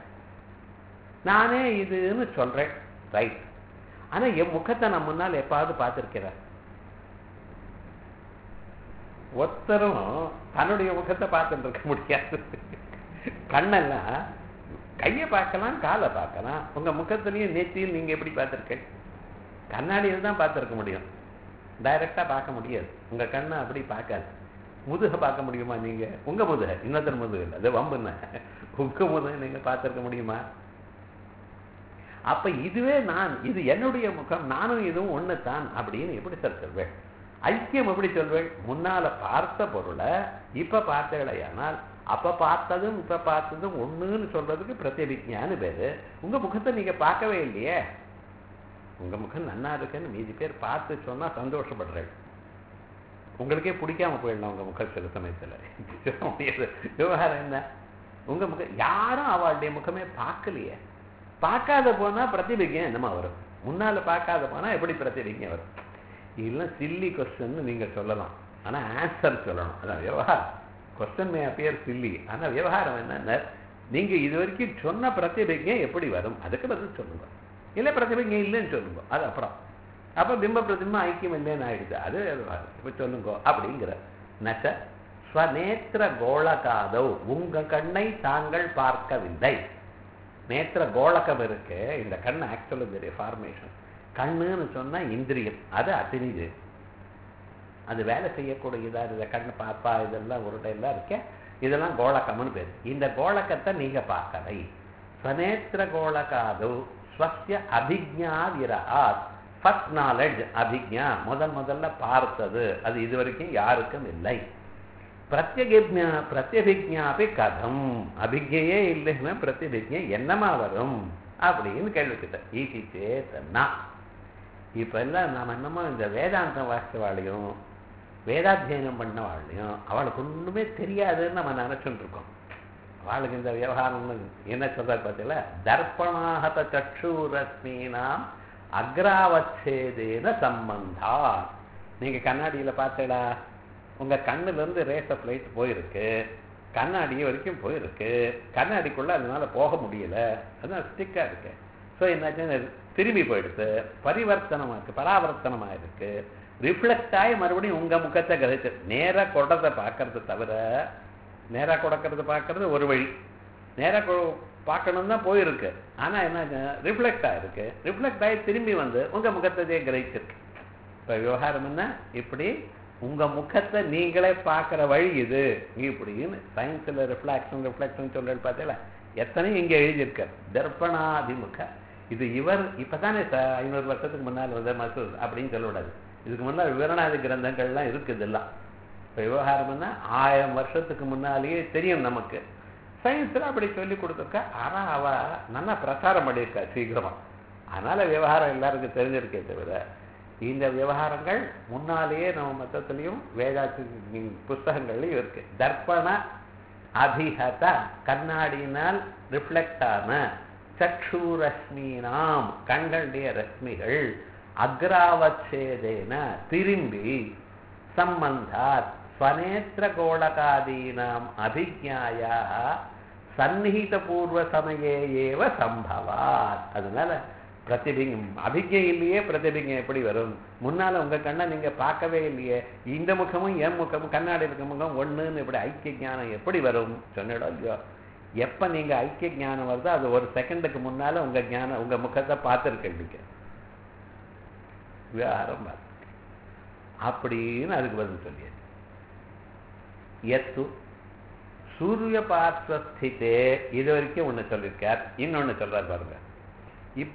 நானே இதுன்னு சொல்றேன் ரைட் ஆனா என் முகத்தை நான் முன்னால் எப்பாவது பார்த்திருக்கிறேன் ஒருத்தரும் தன்னுடைய முகத்தை பார்த்துட்டு இருக்க முடியாது கண்ணெல்லாம் கையை பார்க்கலாம் காலை பார்க்கலாம் உங்க முகத்திலையும் நெத்தியும் நீங்க எப்படி பார்த்திருக்கீங்க கண்ணாடியில் தான் பார்த்துருக்க முடியும் டைரக்டா பார்க்க முடியாது உங்க கண்ணை அப்படி பார்க்காது முதுக பார்க்க முடியுமா நீங்க உங்க முதுக இன்னொருத்தர் முதுகு இல்லை அது வம்புன்னு உங்க முதுக நீங்க பார்த்திருக்க முடியுமா அப்ப இதுவே நான் இது என்னுடைய முகம் நானும் இதுவும் ஒண்ணுதான் அப்படின்னு எப்படி சார் சொல்வேன் ஐக்கியம் எப்படி சொல்வேன் முன்னால பார்த்த பொருளை இப்ப பார்த்தீங்களேயானால் அப்ப பார்த்ததும் இப்ப பார்த்ததும் ஒண்ணுன்னு சொல்றதுக்கு பிரத்யபிஜான்னு பேரு உங்க முகத்தை நீங்க பார்க்கவே இல்லையே உங்க முகம் நன்னா இருக்குன்னு மீதி பேர் பார்த்து சொன்னா சந்தோஷப்படுறேன் உங்களுக்கே பிடிக்காம போயிடலாம் உங்க முகம் சில சமயத்துல சொல்ல முடியாது விவகாரம் என்ன உங்க முகம் யாரும் அவளுடைய முகமே பார்க்கலையே பார்க்காத போனா பிரதிபிகம் என்னமா வரும் முன்னால பார்க்காத போனா எப்படி பிரதிபிகம் வரும் இதெல்லாம் சில்லி கொஸ்டின் நீங்க சொல்லலாம் ஆனா ஆன்சர் சொல்லணும் அதான் விவகாரம் கொஸ்டின் மே அப்பியர் சில்லி ஆனா விவகாரம் என்னன்னா நீங்க இது வரைக்கும் சொன்ன பிரதிபிகம் எப்படி வரும் அதுக்கு பதில் சொல்லுங்க இல்ல பிரதிபிகம் இல்லைன்னு சொல்லுங்க அது அப்புறம் அப்ப பிம்ப பிரதிபிம்பம் ஐக்கியம் இல்லைன்னு ஆயிடுது அது இப்ப சொல்லுங்க அப்படிங்கிற நச்ச ஸ்வநேத்திர கோளகாதோ உங்க கண்ணை தாங்கள் பார்க்கவில்லை நேத்திர கோளகம் இருக்கு இந்த கண் ஆக்சுவலி பெரிய ஃபார்மேஷன் கண்ணுன்னு சொன்னா இந்திரியம் அது அசினிது அது வேலை செய்யக்கூடியதா இந்த கண்ணு பாப்பா இதெல்லாம் உருட்டையெல்லாம் இருக்க இதெல்லாம் கோளக்கம்னு பேர் இந்த கோளக்கத்தை நீங்க பார்க்கலை ஸ்வநேத்திர கோளகாது ஸ்வஸ்ய அபிஜா விரஹாத் ஃபர்ஸ்ட் நாலேஜ் அபிஜா முதல் முதல்ல பார்த்தது அது இது வரைக்கும் யாருக்கும் இல்லை பிரத்யகிஜா பிரத்யபிஜாபி கதம் அபிஜையே இல்லைன்னா பிரத்யபிஜை என்னமா வரும் அப்படின்னு கேள்விக்கிட்டேன் ஈசி சேத்தன்னா இப்ப எல்லாம் நாம என்னமோ இந்த வேதாந்தம் வாசிச்சவாளையும் வேதாத்தியனம் பண்ணவாளையும் அவளுக்கு ஒண்ணுமே தெரியாதுன்னு நம்ம நினைச்சுட்டு இருக்கோம் அவளுக்கு இந்த விவகாரம்னு என்ன சொல்றாரு பார்த்தீங்களா தர்ப்பணாகத சक्षुரஸ்மீனாம் அக்ராவச்சேதேன சம்பந்தா நீங்க கண்ணாடியில பார்த்தீங்களா உங்க கண்ணுல இருந்து ரேஸ் ஆஃப் லைட் போயிருக்கு கண்ணாடி வரைக்கும் போயிருக்கு கண்ணாடிக்குள்ள அதனால போக முடியல அதான் ஸ்டிக்கா இருக்கு ஸோ என்னாச்சுன்னா திரும்பி போயிடுது பரிவர்த்தனமா இருக்கு பராவர்த்தனமா இருக்கு ரிஃப்ளெக்ட் ஆகி மறுபடியும் உங்க முகத்தை கதைச்சு நேரா கொடத்தை பார்க்கறது தவிர நேரா கொடுக்கறது பார்க்கறது ஒரு வழி நேரா கொ- பார்க்கணும் தான் போயிருக்கு ஆனா என்ன ரிஃப்ளெக்ட் ஆயிருக்கு ரிஃப்ளெக்ட் ஆகி திரும்பி வந்து உங்க முகத்தையே கிரகிச்சிருக்கு இப்ப விவகாரம் என்ன இப்படி உங்க முகத்தை நீங்களே பார்க்குற வழி இது இப்படின்னு சயின்ஸ்ல ரிஃப்ளாக்ஷன் ரிஃப்ளெக்ஷன் சொல்றது பார்த்தீங்களா எத்தனையும் இங்க எழுதியிருக்கார் தர்ப்பணாதிமுக இது இவர் இப்பதானே சார் ஐநூறு வருஷத்துக்கு முன்னால் வந்து மசூர் அப்படின்னு சொல்லக்கூடாது இதுக்கு முன்னால் விவரணாதி கிரந்தங்கள்லாம் இருக்குது எல்லாம் இப்போ விவகாரம்னா ஆயிரம் வருஷத்துக்கு முன்னாலேயே தெரியும் நமக்கு சயின்ஸ்ல அப்படி சொல்லி கொடுத்துருக்கா ஆனா அவ நல்லா பிரச்சாரம் பண்ணியிருக்கா சீக்கிரமா அதனால விவகாரம் எல்லாருக்கும் தெரிஞ்சிருக்கே தவிர இந்த விவகாரங்கள் முன்னாலேயே நம்ம மொத்தத்திலையும் வேதாத்தி புஸ்தகங்கள்லையும் இருக்கு தர்ப்பண அபிஹத கண்ணாடியினால் ரிஃப்ளெக்ட் ஆன சக்ஷூரஸ்மீனாம் கண்களுடைய ரஷ்மிகள் அக்ராவச்சேதேன திரும்பி சம்பந்தாத் ஸ்வநேத்திர கோளகாதீனாம் அபிஜாயா சந்நிகித பூர்வ சமயே ஏவ சம்பவாத் அதனால பிரதிபிங்கம் அபிஜை இல்லையே பிரதிபிங்கம் எப்படி வரும் முன்னால உங்க கண்ணை நீங்க பார்க்கவே இல்லையே இந்த முகமும் என் முகமும் கண்ணாடி இருக்க முகம் ஒண்ணுன்னு இப்படி ஐக்கிய ஞானம் எப்படி வரும் சொன்னிடும் இல்லையோ எப்ப நீங்க ஐக்கிய ஞானம் வருதோ அது ஒரு செகண்டுக்கு முன்னால உங்க ஞானம் உங்க முகத்தை பார்த்துருக்கீங்க விவகாரம் பார்த்து அப்படின்னு அதுக்கு பதில் சொல்லியாச்சு எத்து சூரிய பார்ஸ்வஸ்திதே இது வரைக்கும் ஒண்ணு சொல்லியிருக்கார் இன்னொன்னு சொல்றார் பாருங்க இப்ப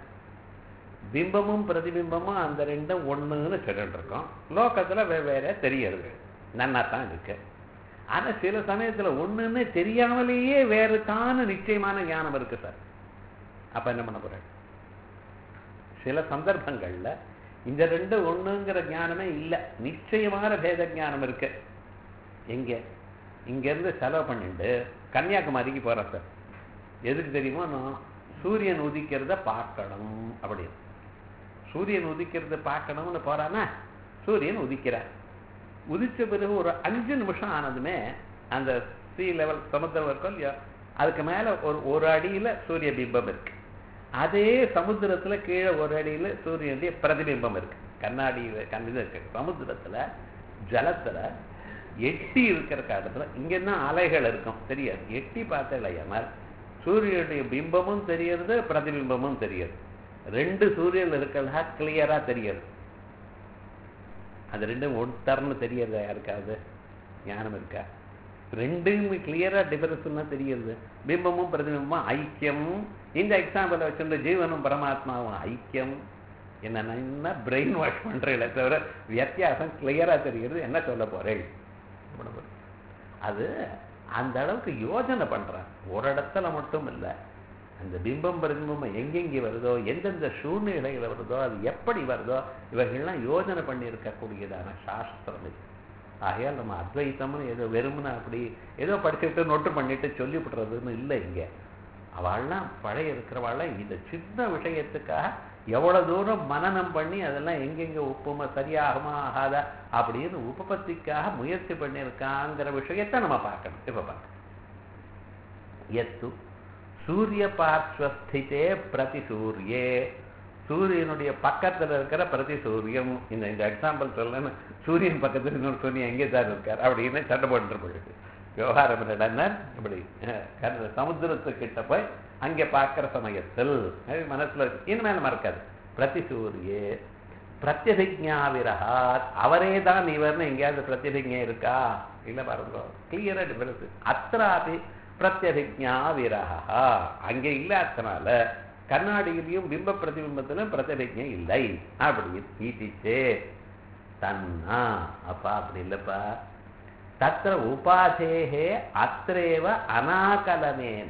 பிம்பமும் பிரதிபிம்பமும் அந்த ரெண்டும் ஒண்ணுன்னு சொல்லிட்டு இருக்கோம் லோகத்துல வெவ்வேறு தெரியறது நன்னா தான் இருக்கு ஆனா சில சமயத்துல ஒண்ணுன்னு தெரியாமலேயே வேறு தான நிச்சயமான ஞானம் இருக்கு சார் அப்ப என்ன பண்ண போறேன் சில சந்தர்ப்பங்கள்ல இந்த ரெண்டு ஒண்ணுங்கிற ஞானமே இல்ல நிச்சயமான பேத ஞானம் இருக்கு எங்க இங்க இருந்து செலவு பண்ணிட்டு கன்னியாகுமரிக்கு போறேன் சார் எதுக்கு தெரியுமா நான் சூரியன் உதிக்கிறத பார்க்கணும் அப்படின்னு சூரியன் உதிக்கிறத பார்க்கணும்னு போறானா சூரியன் உதிக்கிறார் உதிச்ச பிறகு ஒரு அஞ்சு நிமிஷம் ஆனதுமே அந்த சி லெவல் சமுத்திரம் இருக்கும் இல்லையா அதுக்கு மேல ஒரு ஒரு அடியில சூரிய பிம்பம் இருக்கு அதே சமுத்திரத்துல கீழே ஒரு அடியில சூரியனுடைய பிரதிபிம்பம் இருக்கு கண்ணாடியில கண்ணு இருக்கு சமுத்திரத்துல ஜலத்துல எட்டி இருக்கிற காலத்துல இங்கன்னா அலைகள் இருக்கும் தெரியாது எட்டி பார்த்தலையாமல் சூரியனுடைய பிம்பமும் தெரியறது பிரதிபிம்பமும் தெரியுது ரெண்டு சூரியன் இருக்கிறதா கிளியரா தெரியுது அது ரெண்டும் ஒருத்தர்னு தெரியறதா யாருக்காவது ஞானம் இருக்கா ரெண்டும் கிளியரா டிஃபரன்ஸ்னா தெரியுது பிம்பமும் பிரதிபிம்பமும் ஐக்கியம் இந்த எக்ஸாம்பிளை வச்சுட்டு ஜீவனும் பரமாத்மாவும் ஐக்கியம் என்ன பிரெயின் வாஷ் பண்றீங்களே தவிர வித்தியாசம் கிளியரா தெரிகிறது என்ன சொல்ல போறேன் அது அந்த அளவுக்கு யோஜனை பண்றேன் ஒரு இடத்துல மட்டும் இல்லை அந்த பிம்பம் பிரதிபிம்பம் எங்கெங்கே வருதோ எந்தெந்த சூழ்நிலையில் வருதோ அது எப்படி வருதோ இவைகள்லாம் யோஜனை பண்ணி இருக்கக்கூடியதான சாஸ்திரம் இது ஆகையால் நம்ம அத்வைத்தம்னு ஏதோ வெறுமனே அப்படி ஏதோ படிச்சுட்டு நோட்டு பண்ணிட்டு சொல்லிவிடுறதுன்னு இல்லை இங்கே அவள்லாம் பழைய இருக்கிறவாள்லாம் இந்த சின்ன விஷயத்துக்காக எவ்வளவு தூரம் மனனம் பண்ணி அதெல்லாம் எங்கெங்க ஒப்புமை சரியாகுமா ஆகாதா அப்படின்னு உபபத்திக்காக முயற்சி பண்ணியிருக்காங்கிற விஷயத்தை நம்ம பார்க்கணும் இப்ப பார்க்கணும் எத்து சூரிய பார்ஸ்வஸ்திதே பிரதி சூரியே சூரியனுடைய பக்கத்துல இருக்கிற பிரதி சூரியம் இந்த இந்த எக்ஸாம்பிள் சொல்லணும்னு சூரியன் பக்கத்துல இன்னொரு சூரியன் எங்கே தான் இருக்கார் அப்படின்னு சட்டை போட்டு போயிடுது விவகாரம் என்னன்னா இப்படி அஹ், சமுத்திரத்துக்கிட்ட போய் அங்கே பார்க்கிற சமயத்தில் அது மனசுல இருக்கு இனிமேல் மறக்காது பிரதி சூரியே பிரத்யபிஜா விரகாத் அவரே தான் இவர்னு எங்கேயாவது பிரத்யபிஜை இருக்கா இல்ல பாருங்க கிளியரா டிஃபரன்ஸ் அத்ராபி பிரத்யபிஜா விரகா அங்கே இல்லாதனால கண்ணாடியிலையும் பிம்ப பிரதிபிம்பத்திலும் பிரத்யபிஜை இல்லை அப்படி ஈட்டிச்சே தன்னா அப்பா அப்படி இல்லப்பா தத்திர உபாதேகே அத்திரேவ அனாகலனேன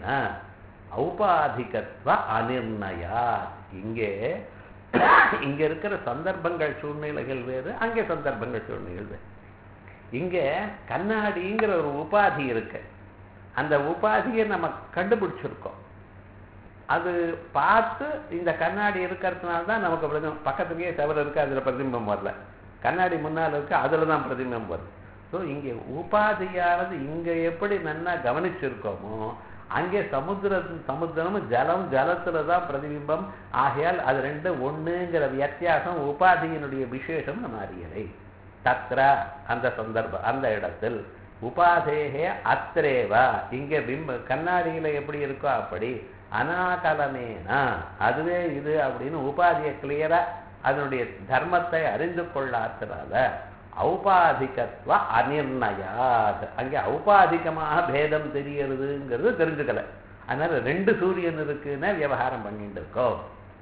ஔபாதிகத்வ அனிர்ணயா இங்கே இங்க இருக்கிற சந்தர்ப்பங்கள் சூழ்நிலைகள் வேறு அங்கே சந்தர்ப்பங்கள் சூழ்நிலைகள் வேறு இங்க கண்ணாடிங்கிற ஒரு உபாதி இருக்கு அந்த உபாதியை நம்ம கண்டுபிடிச்சிருக்கோம் அது பார்த்து இந்த கண்ணாடி இருக்கிறதுனால தான் நமக்கு பிரதிபம் பக்கத்துலயே செவரு இருக்கு அதுல பிரதிபிம்பம் வரல கண்ணாடி முன்னால் இருக்கு அதுல தான் பிரதிபிம்பம் வருது ஸோ இங்கே உபாதியானது இங்க எப்படி நன்னா கவனிச்சிருக்கோமோ அங்கே சமுத்திர சமுத்திரமும் ஜலம் ஜலத்துல தான் பிரதிபிம்பம் ஆகையால் அது ரெண்டு ஒண்ணுங்கிற வித்தியாசம் உபாதியினுடைய விசேஷம் மாறியலை தத்ர அந்த சந்தர்ப்பம் அந்த இடத்தில் உபாதேகே அத்திரேவா இங்க பிம்ப கண்ணாடியில எப்படி இருக்கோ அப்படி அனாகலனேனா அதுவே இது அப்படின்னு உபாதியை கிளியரா அதனுடைய தர்மத்தை அறிந்து கொள்ளாதனால ஔபாதிகத்துவ அநிர்ணயாத் அங்கே ஔபாதிகமாக பேதம் தெரியறதுங்கிறது தெரிஞ்சுக்கல அதனால ரெண்டு சூரியன் இருக்குன்னு விவகாரம் பண்ணிட்டு இருக்கோம்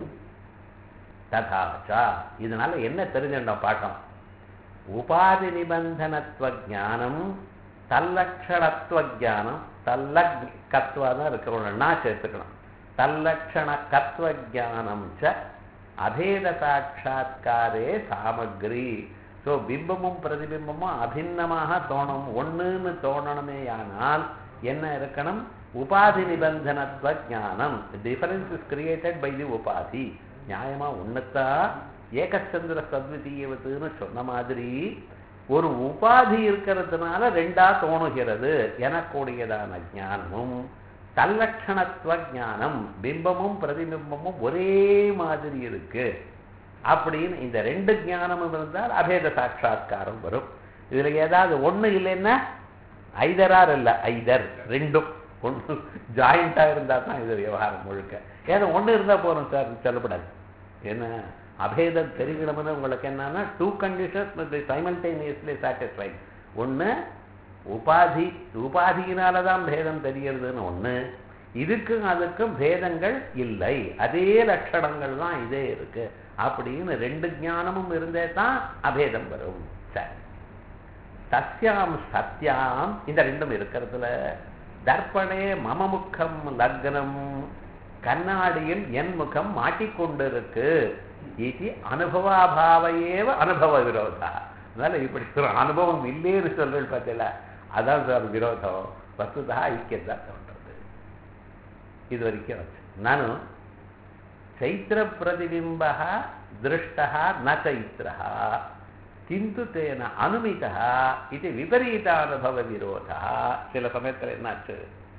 ததாச்சா இதனால என்ன தெரிஞ்சுட்டோம் பாட்டம் உபாதி நிபந்தனத்துவ ஜானம் தல்லக்ஷணத்துவ ஜானம் தல்லக்கத்துவம் இருக்கணும்னா சேர்த்துக்கணும் தல்லக்ஷண கத்துவ ஜானம் ச அபேத சாட்சா்காரே சாமக்ரி ஸோ பிம்பமும் பிரதிபிம்பமும் அபிண்ணமாக தோணும் ஒண்ணுன்னு தோணணுமே ஆனால் என்ன இருக்கணும் உபாதி நிபந்தனத்துவ ஞானம் difference is created by the உபாதி நியாயமா ஒண்ணுத்தான் ஏகச்சந்திர சத்விதீயவத்துன்னு சொன்ன மாதிரி ஒரு உபாதி இருக்கிறதுனால ரெண்டா தோணுகிறது எனக்கூடியதான ஞானமும் தல்லட்சணத்துவ ஞானம் பிம்பமும் பிரதிபிம்பமும் ஒரே மாதிரி இருக்கு அப்படின்னு இந்த ரெண்டு ஞானமும் இருந்தால் அபேத சாட்சா்காரம் வரும் இதுல ஏதாவது ஒண்ணு இல்லைன்னா ஐதரார் இல்ல ஐதர் ரெண்டும் ஒன்று ஜாயிண்டா இருந்தா தான் இது விவகாரம் முழுக்க ஏன்னா ஒண்ணு இருந்தா போறோம் சார் சொல்லப்படாது என்ன அபேதம் தெரிகிறவனு உங்களுக்கு என்னன்னா டூ கண்டிஷன்ஸ் சைமல்டேனியஸ்லி சாட்டிஸ்ஃபைட் ஒண்ணு உபாதி உபாதியினால தான் பேதம் தெரியறதுன்னு ஒண்ணு இதுக்கும் அதுக்கும் பேதங்கள் இல்லை அதே லட்சணங்கள் தான் இதே இருக்கு அப்படின்னு ரெண்டு ஞானமும் இருந்தே தான் அபேதம் வரும் சரி சத்யாம் சத்யாம் இந்த ரெண்டும் இருக்கிறதுல தர்ப்பணே மம முக்கம் லக்னம் கண்ணாடியில் என் முகம் மாட்டிக்கொண்டிருக்கு இது அனுபவாபாவையேவ அனுபவ விரோதா அதனால இப்படி ஒரு அனுபவம் இல்லைன்னு சொல்றது பார்த்தீங்களா அதான் சார் விரோதம் வசுதா ஐக்கியதான் சொல்றது இது வரைக்கும் வச்சு நானும் ಚೈತ್ರ ಪ್ರತಿಬಿಂಬ ದೃಷ್ಟ ನ ಚೈತ್ರ ಕಿಂತು ತೇನ ಅನುಮಿತ ಇದು ವಿಪರೀತ ಅನುಭವ ವಿರೋಧ சில சமயத்தில் என்னாச்சு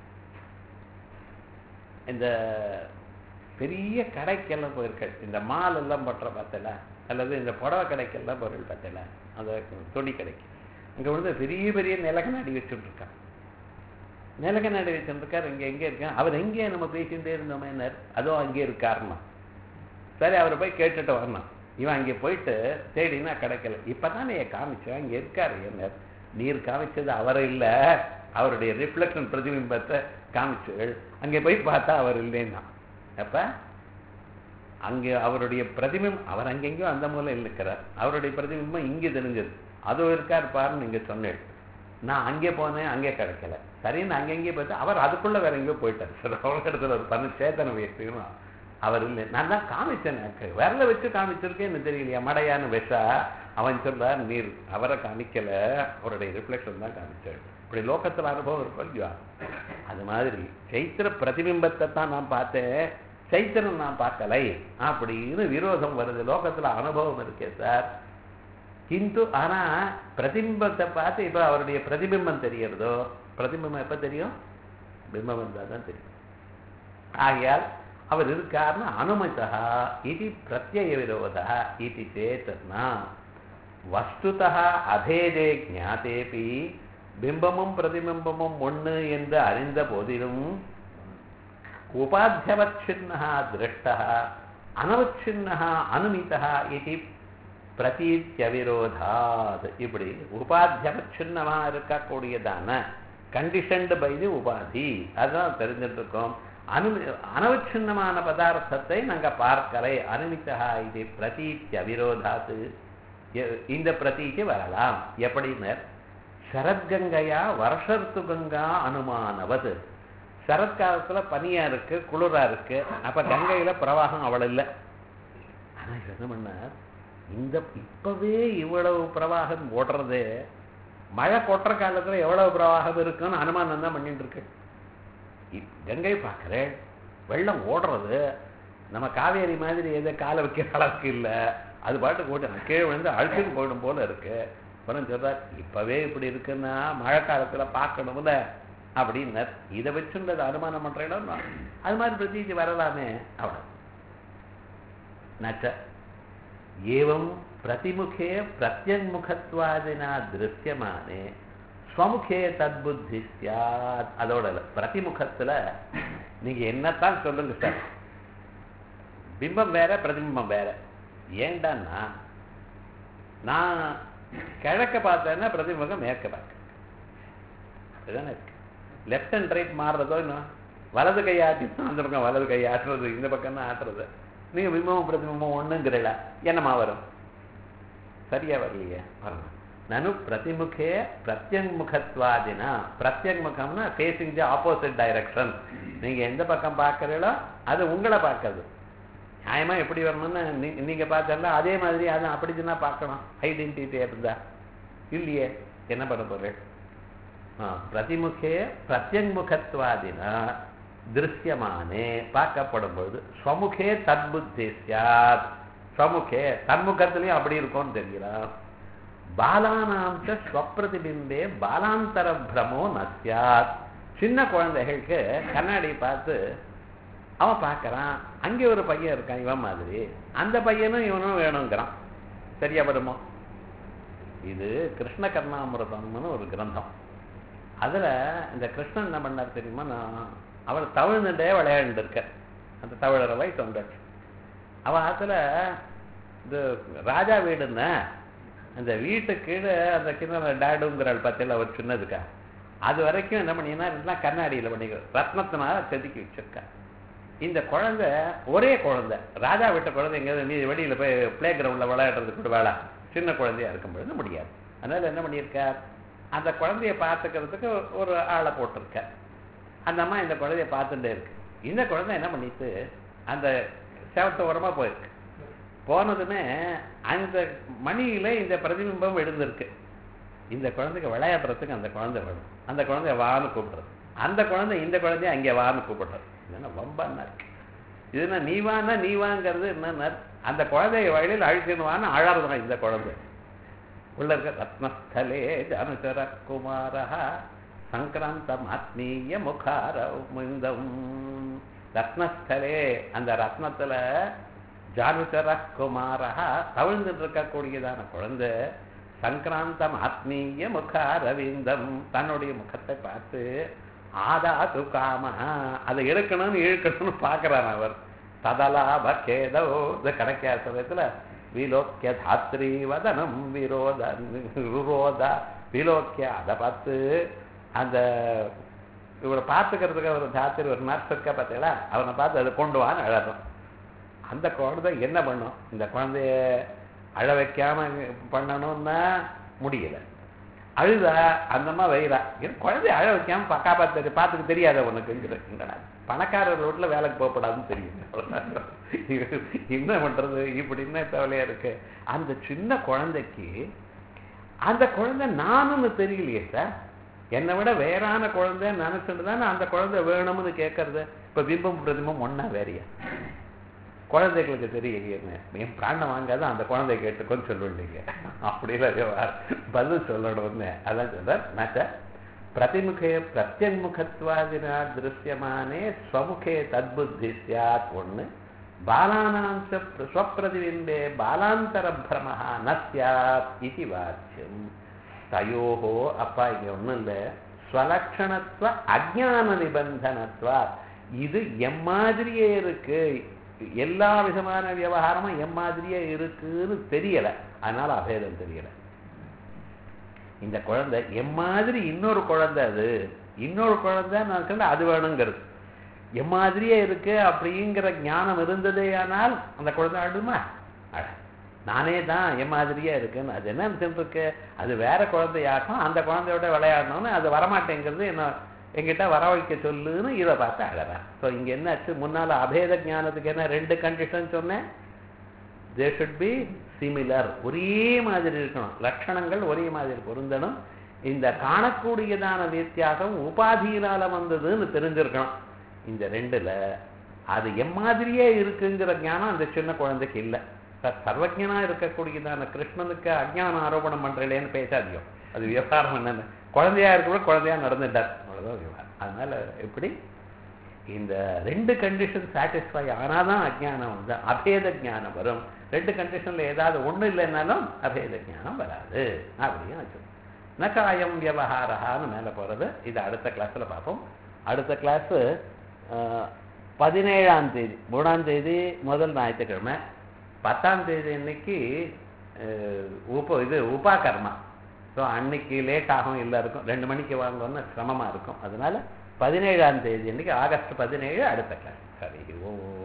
இந்த பெரிய கடைக்கெல்லாம் போயிருக்க இந்த மால் எல்லாம் பட்டுற பார்த்தல அல்லது இந்த புடவை கடைக்கெல்லாம் பொருள் பார்த்தல அந்த துணி கடைக்கு அங்கே வந்து பெரிய பெரிய நிலக்கண்ணாடி வச்சுட்டு இருக்கான் நிலக்கண்ணாடி வச்சுருக்கார் இங்கே எங்கே இருக்கான் அவர் எங்கே நம்ம பேசிகிட்டே இருந்தோமே அதுவும் அங்கே இருக்காருன்னா சரி அவரை போய் கேட்டுட்டு வரணும் இவன் அங்கே போயிட்டு தேடினா கிடைக்கல இப்போ தானே காமிச்சேன் அங்கே இருக்காரு என்ன நீர் காமிச்சது அவர் இல்லை அவருடைய ரிஃப்ளெக்ஷன் பிரதிபிம்பத்தை காமிச்சு அங்கே போய் பார்த்தா அவர் இல்லைன்னா அப்போ அங்கே அவருடைய பிரதிபிம்பம் அவர் அங்கெங்கேயோ அந்த மூலம் இருக்கிறார் அவருடைய பிரதிபிம்பம் இங்கே தெரிஞ்சது அதுவும் இருக்கார் பாருன்னு நீங்கள் சொன்னேன் நான் அங்கே போனேன் அங்கே கிடைக்கல சரின்னு அங்கெங்கே பார்த்தா அவர் அதுக்குள்ளே வேற எங்கேயோ போயிட்டார் சார் அவங்க இடத்துல ஒரு பண்ண சேத்தனை வைக்கணும் அவர் இல்லை நான் தான் காமிச்சேன் எனக்கு விரல வச்சு காமிச்சிருக்கேன் எனக்கு தெரியலையா மடையான்னு வச்சா அவன் சொல்றார் நீர் அவரை காமிக்கல அவருடைய ரிஃப்ளெக்ஷன் தான் காமிச்சார் இப்படி லோகத்தில் அனுபவம் இருக்கும் இல்லையா அது மாதிரி சைத்திர பிரதிபிம்பத்தை தான் நான் பார்த்தேன் சைத்திரம் நான் பார்க்கலை அப்படின்னு விரோதம் வருது லோகத்துல அனுபவம் இருக்கே சார் கிந்து ஆனா பிரதிபிம்பத்தை பார்த்து இப்போ அவருடைய பிரதிபிம்பம் தெரியறதோ பிரதிபிம்பம் எப்ப தெரியும் பிம்பம் இருந்தால் தான் தெரியும் ஆகையால் அவர் இருக்காருன்னு அனுமதா இது பிரத்யய விரோதா இது சேத்தனா வஸ்துதா அபேதே ஜாத்தேபி பிம்பமும் பிரதிபிம்பமும் ஒண்ணு என்று அறிந்த போதிலும் உபாத்தியவச்சின்னா திருஷ்டா அனவச்சின்னா அனுமிதா இது பிரதீத்தியவிரோதாத் இப்படி உபாத்தியவச்சின்னமா இருக்கக்கூடியதான கண்டிஷன்டு பை தி உபாதி அதான் தெரிஞ்சுட்டு இருக்கோம் அனு அனவச்சின்னமான பதார்த்தத்தை நாங்க பார்க்கலை அனுமித்தா இது பிரதீத்திய விரோதாத்து இந்த பிரதீத்தி வரலாம் எப்படின்னு சரத்கங்கையா வருஷத்து கங்கா அனுமானவது சரத்காலத்துல பனியா இருக்கு குளிரா இருக்கு அப்ப கங்கையில பிரவாகம் அவ்வளவு இல்லை ஆனா என்ன பண்ணார் இந்த இப்பவே இவ்வளவு பிரவாகம் ஓடுறது மழை கொட்டுற காலத்துல எவ்வளவு பிரவாகம் இருக்குன்னு அனுமானம் தான் பண்ணிட்டு இருக்கு கங்கை பார்க்குறேன் வெள்ளம் ஓடுறது நம்ம காவேரி மாதிரி எதை காலை வைக்கிற அளவுக்கு இல்லை அது பாட்டுக்கு ஓட்டு கீழே விழுந்து அழுத்துக்கு போயிடும் போல இருக்கு அப்புறம் சொல்றார் இப்பவே இப்படி இருக்குன்னா மழை காலத்துல பார்க்கணும்ல அப்படின்னார் இதை வச்சுன்றது அனுமானம் பண்ற இடம் தான். அது மாதிரி பிரதீதி வரலாமே அவ்வளவு நச்ச ஏவம் பிரதிமுகே பிரத்யங்முகத்வாதினா திருஷ்யமானே ஸ்வமுகே தத்புத்தி சியாத் அதோட இல்ல. பிரதிமுகத்துல நீங்க என்னத்தான் சொல்லுங்க சார் பிம்பம் வேற பிரதிபிம்பம் வேற ஏண்டான்னா நான் கிழக்க பார்த்தேன்னா பிரதிமுகம் மேற்க பார்க்க இதுதானே இருக்கு லெஃப்ட் அண்ட் ரைட் மாறுறதோ இன்னும் வலது கை ஆட்டி அந்த பக்கம் வலது கை ஆட்டுறது இந்த பக்கம் தான் ஆட்டுறது நீங்க பிம்பமும் பிரதிபிம்பம் ஒண்ணுங்கிறல என்னமா வரும் சரியா வரலையே வரணும் நனு பிரதிமுகே பிரத்யங்முகத்வாதினா பிரத்யங்முகம்னா ஃபேஸிங் தி ஆப்போசிட் டைரக்ஷன் நீங்க எந்த பக்கம் பார்க்கறீங்களோ அது உங்களை பார்க்கறது நியாயமா எப்படி வரணும்னு நீ- நீங்க பார்த்தா அதே மாதிரி அது அப்படிச்சுன்னா பார்க்கணும் ஐடென்டிட்டி இருந்தா இல்லையே என்ன பண்ண போறேன் ஆ, பிரதிமுகே பிரத்யங்முகத்வாதினா திருஷ்யமானே பார்க்கப்படும் பொழுது ஸ்வமுகே தத்புத்தி சியாத் ஸ்வமுகே தன்முகத்திலையும் அப்படி இருக்கும்னு தெரியலாம் பாலானாம் ச ஸ்வப்பிரதிபிம்பே பாலாந்தர பிரமோ நசியாத் சின்ன குழந்தைகளுக்கு கண்ணாடி பார்த்து அவன் பார்க்கறான் அங்கே ஒரு பையன் இருக்கான் இவன் மாதிரி அந்த பையனும் இவனும் வேணுங்கிறான் சரியா வருமோ இது கிருஷ்ண கர்ணாமிரதம்னு ஒரு கிரந்தம் அதுல இந்த கிருஷ்ணன் என்ன பண்ணார் தெரியுமா நான் அவர் தவிழ்ந்துட்டே விளையாண்டு இருக்க அந்த தவிழற வயசு வந்தாச்சு அவ ஆத்துல இது ராஜா வீடுன்னா அந்த வீட்டு கீழே அந்த கிணறு டேடுங்கிறாள் பத்தியில் அவர் சின்னதுக்கா அது வரைக்கும் என்ன பண்ணினா எல்லாம் கண்ணாடியில் பண்ணிக்க ரத்னத்தினால செதுக்கி வச்சிருக்கா இந்த குழந்தை ஒரே குழந்தை ராஜா விட்ட குழந்தை எங்கேயாவது நீ வெளியில போய் பிளே கிரவுண்டில் விளையாடுறதுக்கு கூட வேலை சின்ன குழந்தையா இருக்கும் பொழுது முடியாது அதனால என்ன பண்ணியிருக்கார் அந்த குழந்தைய பார்த்துக்கிறதுக்கு ஒரு ஆளை போட்டிருக்கார் அந்த அம்மா இந்த குழந்தைய பார்த்துட்டே இருக்கு இந்த குழந்தை என்ன பண்ணிட்டு அந்த செவத்து ஓரமா போயிருக்கு போனதுமே அந்த மணியில இந்த பிரதிபிம்பம் எழுந்திருக்கு இந்த குழந்தைக்கு விளையாடுறதுக்கு அந்த குழந்தை வேணும் அந்த குழந்தைய வான்னு கூப்பிடுறது அந்த குழந்தை இந்த குழந்தைய அங்கே வான்னு கூப்பிடுறது இதென்ன வம்பான்னா இருக்கு இதுனா நீ வான்னா நீ வாங்கிறது என்னன்னா அந்த குழந்தைய வழியில் அழிச்சுன்னு வான்னு அழறதுதான் இந்த குழந்தை உள்ள இருக்க ரத்னஸ்தலே ஜானுச்சர குமாரா சங்கிராந்தம் ஆத்மீய முகார முந்தம் ரத்னஸ்தலே அந்த ரத்னத்துல ஜானுச்சர குமாரா தவிழ்ந்துட்டு இருக்கக்கூடியதான குழந்தை சங்கிராந்தம் ஆத்மீய முகாரவிந்தம் தன்னுடைய முகத்தை பார்த்து ஆதாது காம அதை எடுக்கணும்னு இழுக்கணும்னு பார்க்கறான் அவர் ததலாப கேதோ இது கிடைக்காத சமயத்துல விலோக்கிய தாத்ரி வதனம் விரோத விரோத விலோக்கிய அதை பார்த்து அந்த இவரை பார்த்துக்கிறதுக்கு ஒரு தாத்திரி ஒரு நர்ஸ் இருக்கா பார்த்தீங்களா அவனை பார்த்து அதை கொண்டு வான்னு அழறோம் அந்த குழந்தை என்ன பண்ணும் இந்த குழந்தைய அழ வைக்காம பண்ணணும்னா முடியல அழுதா அந்தம்மா வைரா இது குழந்தைய அழ வைக்காம பக்கா பார்த்து பார்த்துக்க தெரியாத உனக்குங்கிற பணக்காரர் ரோட்ல வேலைக்கு போகப்படாதுன்னு தெரியும் என்ன பண்றது இப்படின்னு கவலையா இருக்கு அந்த சின்ன குழந்தைக்கு அந்த குழந்தை நானுன்னு தெரியலையே சார் என்னை விட வேறான குழந்தை நினைச்சுட்டு தானே அந்த குழந்தை வேணும்னு கேட்கறது இப்ப பிம்பம் பிரதிபம் ஒன்னா வேறையா குழந்தைகளுக்கு தெரியலையே என் பிராணம் வாங்காத அந்த குழந்தை கேட்டுக்கோன்னு சொல்லுவீங்க அப்படிலாம் பதில் சொல்லணும்னு அதான் சொல்றார் நச்ச பிரதிமுகே பிரத்யங்முகத்வாதினா திருஷ்யமானே ஸ்வமுகே தத்புத்தி சியாத் ஒண்ணு பாலானாம் ச பிர- ஸ்வப்பிரதிபிம்பே பாலாந்தர பிரமஹா ந சியாத் இது வாச்சியம் தயோஹோ அப்பா இங்க ஒண்ணும் இல்லை ஸ்வலக்ஷணத்துவ அஜான நிபந்தனத்துவா இது எம்மாதிரியே இருக்கு எல்லா விதமான விவகாரமும் எம்மாதிரியே இருக்குன்னு தெரியல அதனால அபேதம் தெரியல இந்த குழந்தை எம்மாதிரி இன்னொரு குழந்தை அது இன்னொரு குழந்தை நான் சொல்ல அது வேணுங்கிறது எம்மாதிரியே இருக்கு அப்படிங்கிற ஞானம் இருந்ததே ஆனால் அந்த குழந்தை அழுமா அழ நானே தான் எம்மாதிரியே இருக்குன்னு அது என்ன நினைச்சுட்டு இருக்கு அது வேற குழந்தையாகும் அந்த குழந்தையோட விளையாடணும்னு அது வரமாட்டேங்கிறது என்ன என்கிட்ட வர வைக்க சொல்லுன்னு இதை பார்த்து அழறேன் ஸோ இங்க என்னாச்சு முன்னால அபேத ஞானத்துக்கு என்ன ரெண்டு கண்டிஷன் சொன்னேன் தே ஷுட் பி சிமிலர் ஒரே மாதிரி இருக்கணும் லட்சணங்கள் ஒரே மாதிரி பொருந்தணும் இந்த காணக்கூடியதான வித்தியாசம் உபாதியினால வந்ததுன்னு தெரிஞ்சிருக்கணும் இந்த ரெண்டுல அது எம்மாதிரியே இருக்குங்கிற ஞானம் அந்த சின்ன குழந்தைக்கு இல்லை சார் சர்வஜனா இருக்கக்கூடியதான கிருஷ்ணனுக்கு அஜ்ஞான ஆரோபணம் பண்றேன்னு பேசாதியோ அது விவகாரம் என்னன்னு குழந்தையா இருக்கிற குழந்தையா நடந்துட்டார் அவ்வளவுதான் விவகாரம் அதனால எப்படி இந்த ரெண்டு கண்டிஷன் சாட்டிஸ்ஃபை ஆனாதான் அஜ்ஞானம் வந்து அபேத ஞானம் வரும் ரெண்டு கண்டிஷன்ல ஏதாவது ஒண்ணு இல்லைன்னாலும் அபேத ஞானம் வராது அப்படின்னு வச்சு நகாயம் வியவஹாரஹான்னு மேலே போறது இது அடுத்த கிளாஸ்ல பார்ப்போம் அடுத்த கிளாஸ் பதினேழாம் தேதி மூணாம் தேதி முதல் ஞாயிற்றுக்கிழமை பத்தாம் தேதி அன்னைக்கு அஹ், உப இது உபா கர்மா ஸோ அன்னைக்கு லேட் ஆகும் எல்லாருக்கும் ரெண்டு மணிக்கு வாங்கணும்னு சிரமமா இருக்கும் அதனால பதினேழாம் தேதி அன்னைக்கு ஆகஸ்ட் பதினேழு அடுத்த கிளாஸ் சரி ஓ